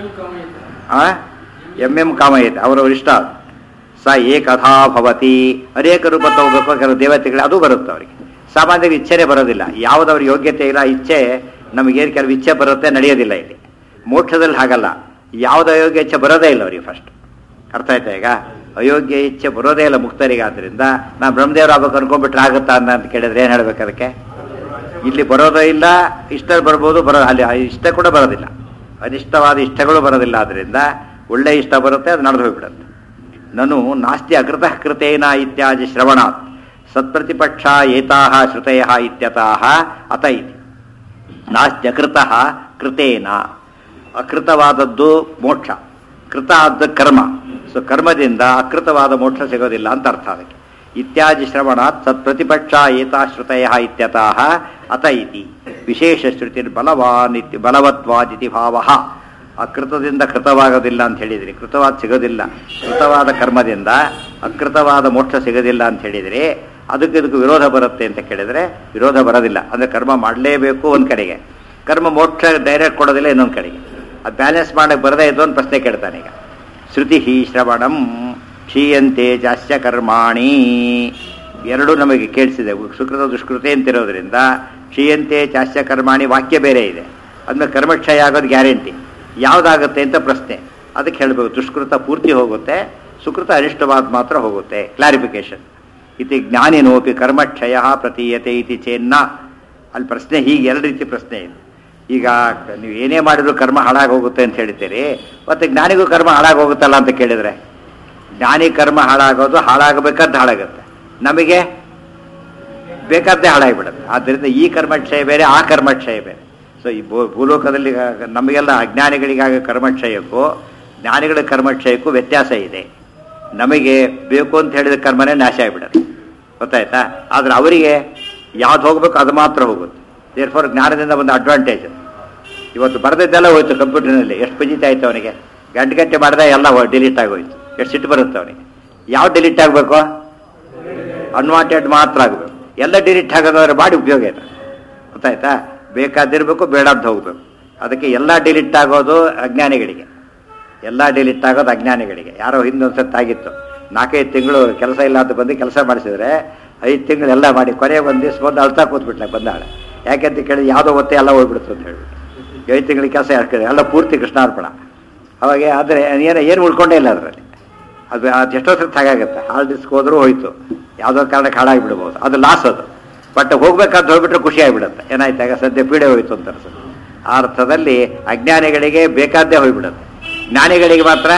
ಆ ಎಂ ಎಂ ಕಾಮಯತೆ ಅವರವ್ರ ಇಷ್ಟ ಅದು. ಸ ಏಕಥಾ ಭವತಿ ಅನೇಕ ರೂಪ ತಗೋಬೇಕು ಕೆಲವು ದೇವತೆಗಳು ಅದು ಬರುತ್ತೆ ಅವರಿಗೆ ಸಾಮಾನ್ಯರಿಗೆ ಇಚ್ಛೆನೇ ಬರೋದಿಲ್ಲ ಯಾವುದವ್ರ ಯೋಗ್ಯತೆ ಇಲ್ಲ ಇಚ್ಛೆ ನಮಗೇನು ಕೆಲವು ಇಚ್ಛೆ ಬರುತ್ತೆ ನಡೆಯೋದಿಲ್ಲ ಇಲ್ಲಿ ಮೋಕ್ಷದಲ್ಲಿ ಹಾಗಲ್ಲ ಯಾವ್ದು ಅಯೋಗ್ಯ ಇಚ್ಛೆ ಬರೋದೇ ಇಲ್ಲ ಅವರಿಗೆ ಫಸ್ಟ್ ಅರ್ಥ ಆಯ್ತಾ ಈಗ ಅಯೋಗ್ಯ ಇಚ್ಛೆ ಬರೋದೇ ಇಲ್ಲ ಮುಕ್ತರಿಗೆ ಆದ್ರಿಂದ ನಾ ಬ್ರಹ್ಮದೇವ್ರ ಆಗ್ಬೇಕು ಅನ್ಕೊಂಡ್ಬಿಟ್ರೆ ಆಗುತ್ತಾ ಅಂತ ಅಂತ ಕೇಳಿದ್ರೆ ಏನು ಹೇಳ್ಬೇಕು ಅದಕ್ಕೆ ಇಲ್ಲಿ ಬರೋದೇ ಇಲ್ಲ ಇಷ್ಟ ಬರ್ಬೋದು ಬರೋ ಅಲ್ಲಿ ಇಷ್ಟ ಕೂಡ ಬರೋದಿಲ್ಲ ಅನಿಷ್ಟವಾದ ಇಷ್ಟಗಳು ಬರೋದಿಲ್ಲ ಆದ್ರಿಂದ ಒಳ್ಳೆ ಇಷ್ಟ ಬರುತ್ತೆ ಅದು ನಡೆದು ಹೋಗ್ಬಿಡುತ್ತೆ ನಾನು ನಾಸ್ತಿ ಅಕೃತಃ ಕೃತೇನ ಇತ್ಯಾದಿ ಶ್ರವಣಾತ್ ಸತ್ಪ್ರತಿಪಕ್ಷ ಏತಾಹ ಶ್ರುತಯ ಇತ್ಯತಃ ಅತ ಇತಿ ನಾಸ್ತಿ ಅಕೃತಃ ಕೃತೇನ ಅಕೃತವಾದದ್ದು ಮೋಕ್ಷ ಕೃತ ಆದ ಕರ್ಮ ಸೊ ಕರ್ಮದಿಂದ ಅಕೃತವಾದ ಮೋಕ್ಷ ಸಿಗೋದಿಲ್ಲ ಅಂತ ಅರ್ಥ ಅದಕ್ಕೆ ಇತ್ಯಾದಿ ಶ್ರವಣಾತ್ ಸತ್ಪ್ರತಿಪಕ್ಷ ಏತಾಶ್ರುತಯ ಇತ್ಯತಃ ಅತ ಇತಿ ವಿಶೇಷ ಶ್ರುತಿ ಬಲವಾನ್ ಇತಿ ಬಲವತ್ವಾದಿತಿ ಭಾವ ಅಕೃತದಿಂದ ಕೃತವಾಗೋದಿಲ್ಲ ಅಂತ ಹೇಳಿದ್ರಿ ಕೃತವಾದ ಸಿಗೋದಿಲ್ಲ ಕೃತವಾದ ಕರ್ಮದಿಂದ ಅಕೃತವಾದ ಮೋಕ್ಷ ಸಿಗೋದಿಲ್ಲ ಅಂತ ಹೇಳಿದ್ರಿ ಅದಕ್ಕೆ ಇದಕ್ಕೆ ವಿರೋಧ ಬರುತ್ತೆ ಅಂತ ಕೇಳಿದ್ರೆ ವಿರೋಧ ಬರೋದಿಲ್ಲ ಅಂದ್ರೆ ಕರ್ಮ ಮಾಡಲೇಬೇಕು ಒಂದ್ ಕಡೆಗೆ ಕರ್ಮ ಮೋಕ್ಷ ಡೈರೆಕ್ಟ್ ಕೊಡೋದಿಲ್ಲ ಇನ್ನೊಂದು ಕಡೆಗೆ ಅದು ಬ್ಯಾಲೆನ್ಸ್ ಮಾಡಕ್ಕೆ ಬರದೇ ಇದ್ದು ಒಂದು ಪ್ರಶ್ನೆ ಕೇಳ್ತಾನೆ ಈಗ ಶ್ರುತಿ ಶ್ರವಣಂ ಕ್ಷೀಯಂತೆ ಜಾಸ್ಯ ಕರ್ಮಾಣಿ ಎರಡೂ ನಮಗೆ ಕೇಳಿಸಿದೆ ಸುಕೃತ ದುಷ್ಕೃತೆ ಅಂತಿರೋದ್ರಿಂದ ಕ್ಷೀಯಂತೆ ಜಾಸ್ಯ ಕರ್ಮಾಣಿ ವಾಕ್ಯ ಬೇರೆ ಇದೆ ಅದ್ಮೇಲೆ ಕರ್ಮಕ್ಷಯ ಆಗೋದು ಗ್ಯಾರಂಟಿ ಯಾವುದಾಗುತ್ತೆ ಅಂತ ಪ್ರಶ್ನೆ ಅದಕ್ಕೆ ಹೇಳಬೇಕು ದುಷ್ಕೃತ ಪೂರ್ತಿ ಹೋಗುತ್ತೆ ಸುಕೃತ ಅನಿಷ್ಟವಾದ ಮಾತ್ರ ಹೋಗುತ್ತೆ ಕ್ಲಾರಿಫಿಕೇಶನ್ ಇತಿ ಜ್ಞಾನಿನೋಪಿ ಕರ್ಮಕ್ಷಯ ಪ್ರತೀಯತೆ ಇತಿ ಚೇನ್ನ ಅಲ್ಲಿ ಪ್ರಶ್ನೆ ಹೀಗೆ ಎರಡು ರೀತಿ ಪ್ರಶ್ನೆ ಇದೆ ಈಗ ನೀವು ಏನೇ ಮಾಡಿದ್ರು ಕರ್ಮ ಹಾಳಾಗಿ ಹೋಗುತ್ತೆ ಅಂತ ಹೇಳ್ತೀರಿ ಮತ್ತೆ ಜ್ಞಾನಿಗೂ ಕರ್ಮ ಹಾಳಾಗಿ ಹೋಗುತ್ತಲ್ಲ ಅಂತ ಕೇಳಿದ್ರೆ ಜ್ಞಾನಿ ಕರ್ಮ ಹಾಳಾಗೋದು ಹಾಳಾಗಬೇಕಾದ್ದು ಹಾಳಾಗುತ್ತೆ ನಮಗೆ ಬೇಕಾದ್ದೇ ಹಾಳಾಗಿಬಿಡುತ್ತೆ ಆದ್ದರಿಂದ ಈ ಕರ್ಮಕ್ಷಯ ಬೇರೆ ಆ ಕರ್ಮಕ್ಷಯ ಬೇರೆ ಸೊ ಈ ಭೂ ಭೂಲೋಕದಲ್ಲಿ ಆಗ- ನಮಗೆಲ್ಲ ಅಜ್ಞಾನಿಗಳಿಗಾಗ ಕರ್ಮಕ್ಷಯಕ್ಕೂ ಜ್ಞಾನಿಗಳ ಕರ್ಮಕ್ಷಯಕ್ಕೂ ವ್ಯತ್ಯಾಸ ಇದೆ ನಮಗೆ ಬೇಕು ಅಂತ ಹೇಳಿದ ಕರ್ಮನೇ ನಾಶ ಆಗಿಬಿಡುತ್ತೆ ಗೊತ್ತಾಯ್ತಾ ಆದ್ರೆ ಅವರಿಗೆ ಯಾವ್ದು ಹೋಗ್ಬೇಕು ಅದು ಮಾತ್ರ ಹೋಗುತ್ತೆ ದೇರ್ ಫಾರ್ ಜ್ಞಾನದಿಂದ ಒಂದು ಅಡ್ವಾಂಟೇಜ್ ಇವತ್ತು ಬರೆದಿದ್ದೆಲ್ಲ ಹೋಯ್ತು ಕಂಪ್ಯೂಟರ್ನಲ್ಲಿ ಎಷ್ಟು ಪಜಿತ ಆಯ್ತು ಅವನಿಗೆ ಗಂಟೆ ಗಂಟೆ ಮಾಡಿದ ಎಲ್ಲ ಡಿಲೀಟ್ ಆಗೋಯ್ತು ಎಷ್ಟು ಸಿಟ್ಟು ಬರುತ್ತೆ ಅವನಿಗೆ ಯಾವ ಡಿಲೀಟ್ ಆಗಬೇಕು ಅನ್ವಾಂಟೆಡ್ ಮಾತ್ರ ಆಗಬೇಕು ಎಲ್ಲ ಡಿಲೀಟ್ ಆಗೋದಾದ್ರೆ ಮಾಡಿ ಉಪಯೋಗ ಇಲ್ಲ ಗೊತ್ತಾಯ್ತಾ ಬೇಕಾದಿರ್ಬೇಕು ಬೇಡದ್ದು ಹೋಗ್ಬೇಕು ಅದಕ್ಕೆ ಎಲ್ಲ ಡಿಲೀಟ್ ಆಗೋದು ಅಜ್ಞಾನಿಗಳಿಗೆ ಎಲ್ಲ ಡಿಲೀಟ್ ಆಗೋದು ಅಜ್ಞಾನಿಗಳಿಗೆ ಯಾರೋ ಹಿಂದೊಂದ್ಸತ್ತು ಆಗಿತ್ತು ನಾಲ್ಕೈದು ತಿಂಗಳು ಕೆಲಸ ಇಲ್ಲ ಅಂತ ಬಂದು ಕೆಲಸ ಮಾಡಿಸಿದ್ರೆ ಐದು ತಿಂಗಳು ಎಲ್ಲ ಮಾಡಿ ಕೊನೆಗೆ ಒಂದು ದಿವಸ ಬಂದು ಅಳ್ತಾ ಕೂತ್ಬಿಟ್ಲೆ ಬಂದಾಳೆ ಯಾಕೆಂತ ಕೇಳಿದ್ರೆ ಯಾವುದೋ ಒತ್ತೆ ಎಲ್ಲ ಹೋಗ್ಬಿಡ್ತು ಅಂತ ಹೇಳ್ಬಿಟ್ಟು ಐದು ತಿಂಗಳ ಕೆಲಸ ಯಾಕೆ ಎಲ್ಲ ಪೂರ್ತಿ ಕೃಷ್ಣಾರ್ಪಣ ಅವಾಗ ಆದರೆ ಏನು ಏನು ಉಳ್ಕೊಂಡೇ ಇಲ್ಲ ಅದರಲ್ಲಿ ಅದು ಅದು ಎಷ್ಟೋ ಸರ್ತಿ ಹಾಗಾಗುತ್ತೆ ಹಾಲ್ ಡಿಸ್ಕ್ ಹೋದ್ರೂ ಹೋಯ್ತು ಯಾವುದೋ ಕಾರಣಕ್ಕೆ ಹಾಳಾಗಿಬಿಡ್ಬೋದು ಅದು ಲಾಸ್ ಅದು ಬಟ್ ಹೋಗ್ಬೇಕಾದ್ರೆ ಹೋಗ್ಬಿಟ್ರೆ ಖುಷಿ ಆಗಿಬಿಡುತ್ತೆ ಏನಾಯ್ತು ಆಗ ಸದ್ಯ ಪೀಡೆ ಹೋಯ್ತು ಅಂತ ಅನ್ಸುತ್ತೆ ಆ ಅರ್ಥದಲ್ಲಿ ಅಜ್ಞಾನಿಗಳಿಗೆ ಬೇಕಾದ್ದೇ ಹೋಗ್ಬಿಡುತ್ತೆ ಜ್ಞಾನಿಗಳಿಗೆ ಮಾತ್ರ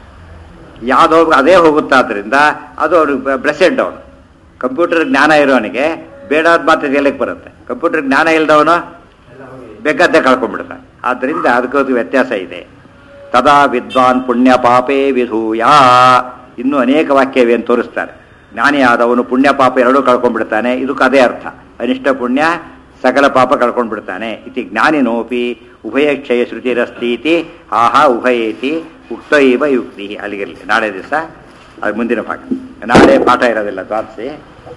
ಯಾವುದೋ ಅದೇ ಹೋಗುತ್ತಾದ್ರಿಂದ ಅದು ಅವ್ರಿಗೆ ಬ್ರೆಸೆಡ್ ಅವನು ಕಂಪ್ಯೂಟರ್ ಜ್ಞಾನ ಇರೋನಿಗೆ ಬೇಡಾದ ಮಾತ್ರ ಗೆಲ್ಲಕ್ಕೆ ಬರುತ್ತೆ ಕಂಪ್ಯೂಟರ್ ಜ್ಞಾನ ಇಲ್ದವನು ಬೇಕಾದ್ದೇ ಕಳ್ಕೊಂಡ್ಬಿಡ್ತಾನೆ ಆದ್ದರಿಂದ ಅದಕ್ಕೊಂದು ವ್ಯತ್ಯಾಸ ಇದೆ ತದಾ ವಿದ್ವಾನ್ ಪುಣ್ಯ ಪಾಪೇ ವಿಧೂಯ ಇನ್ನೂ ಅನೇಕ ವಾಕ್ಯವೆ ಅಂತ ತೋರಿಸ್ತಾರೆ ಜ್ಞಾನಿ ಆದವನು ಪುಣ್ಯ ಪಾಪ ಎರಡೂ ಕಳ್ಕೊಂಡ್ಬಿಡ್ತಾನೆ ಇದಕ್ಕೆ ಅದೇ ಅರ್ಥ ಅನಿಷ್ಟ ಪುಣ್ಯ ಸಕಲ ಪಾಪ ಕಳ್ಕೊಂಡ್ಬಿಡ್ತಾನೆ ಇತಿ ಜ್ಞಾನಿನೋಪಿ ಉಭಯಕ್ಷಯ ಶ್ರುತಿರಸ್ತೀತಿ ಆಹಾ ಉಭಯೇತಿ ಉಕ್ತ ಇವ ಯುಕ್ತಿ ಅಲ್ಲಿಗಿರಲಿ ನಾಳೆ ದಿವಸ ಅದು ಮುಂದಿನ ಭಾಗ ನಾಳೆ ಪಾಠ ಇರೋದಿಲ್ಲ ದ್ವಾದಶಿ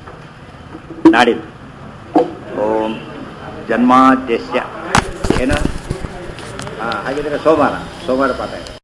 ನಾಡಿದ್ದು ಓಂ ಜನ್ಮಾದ್ಯಸ್ಯ ಏನು ಹಾಂ ಹಾಗಿದ್ರೆ ಸೋಮವಾರ ಸೋಮವಾರ ಪಾಠ ಇದೆ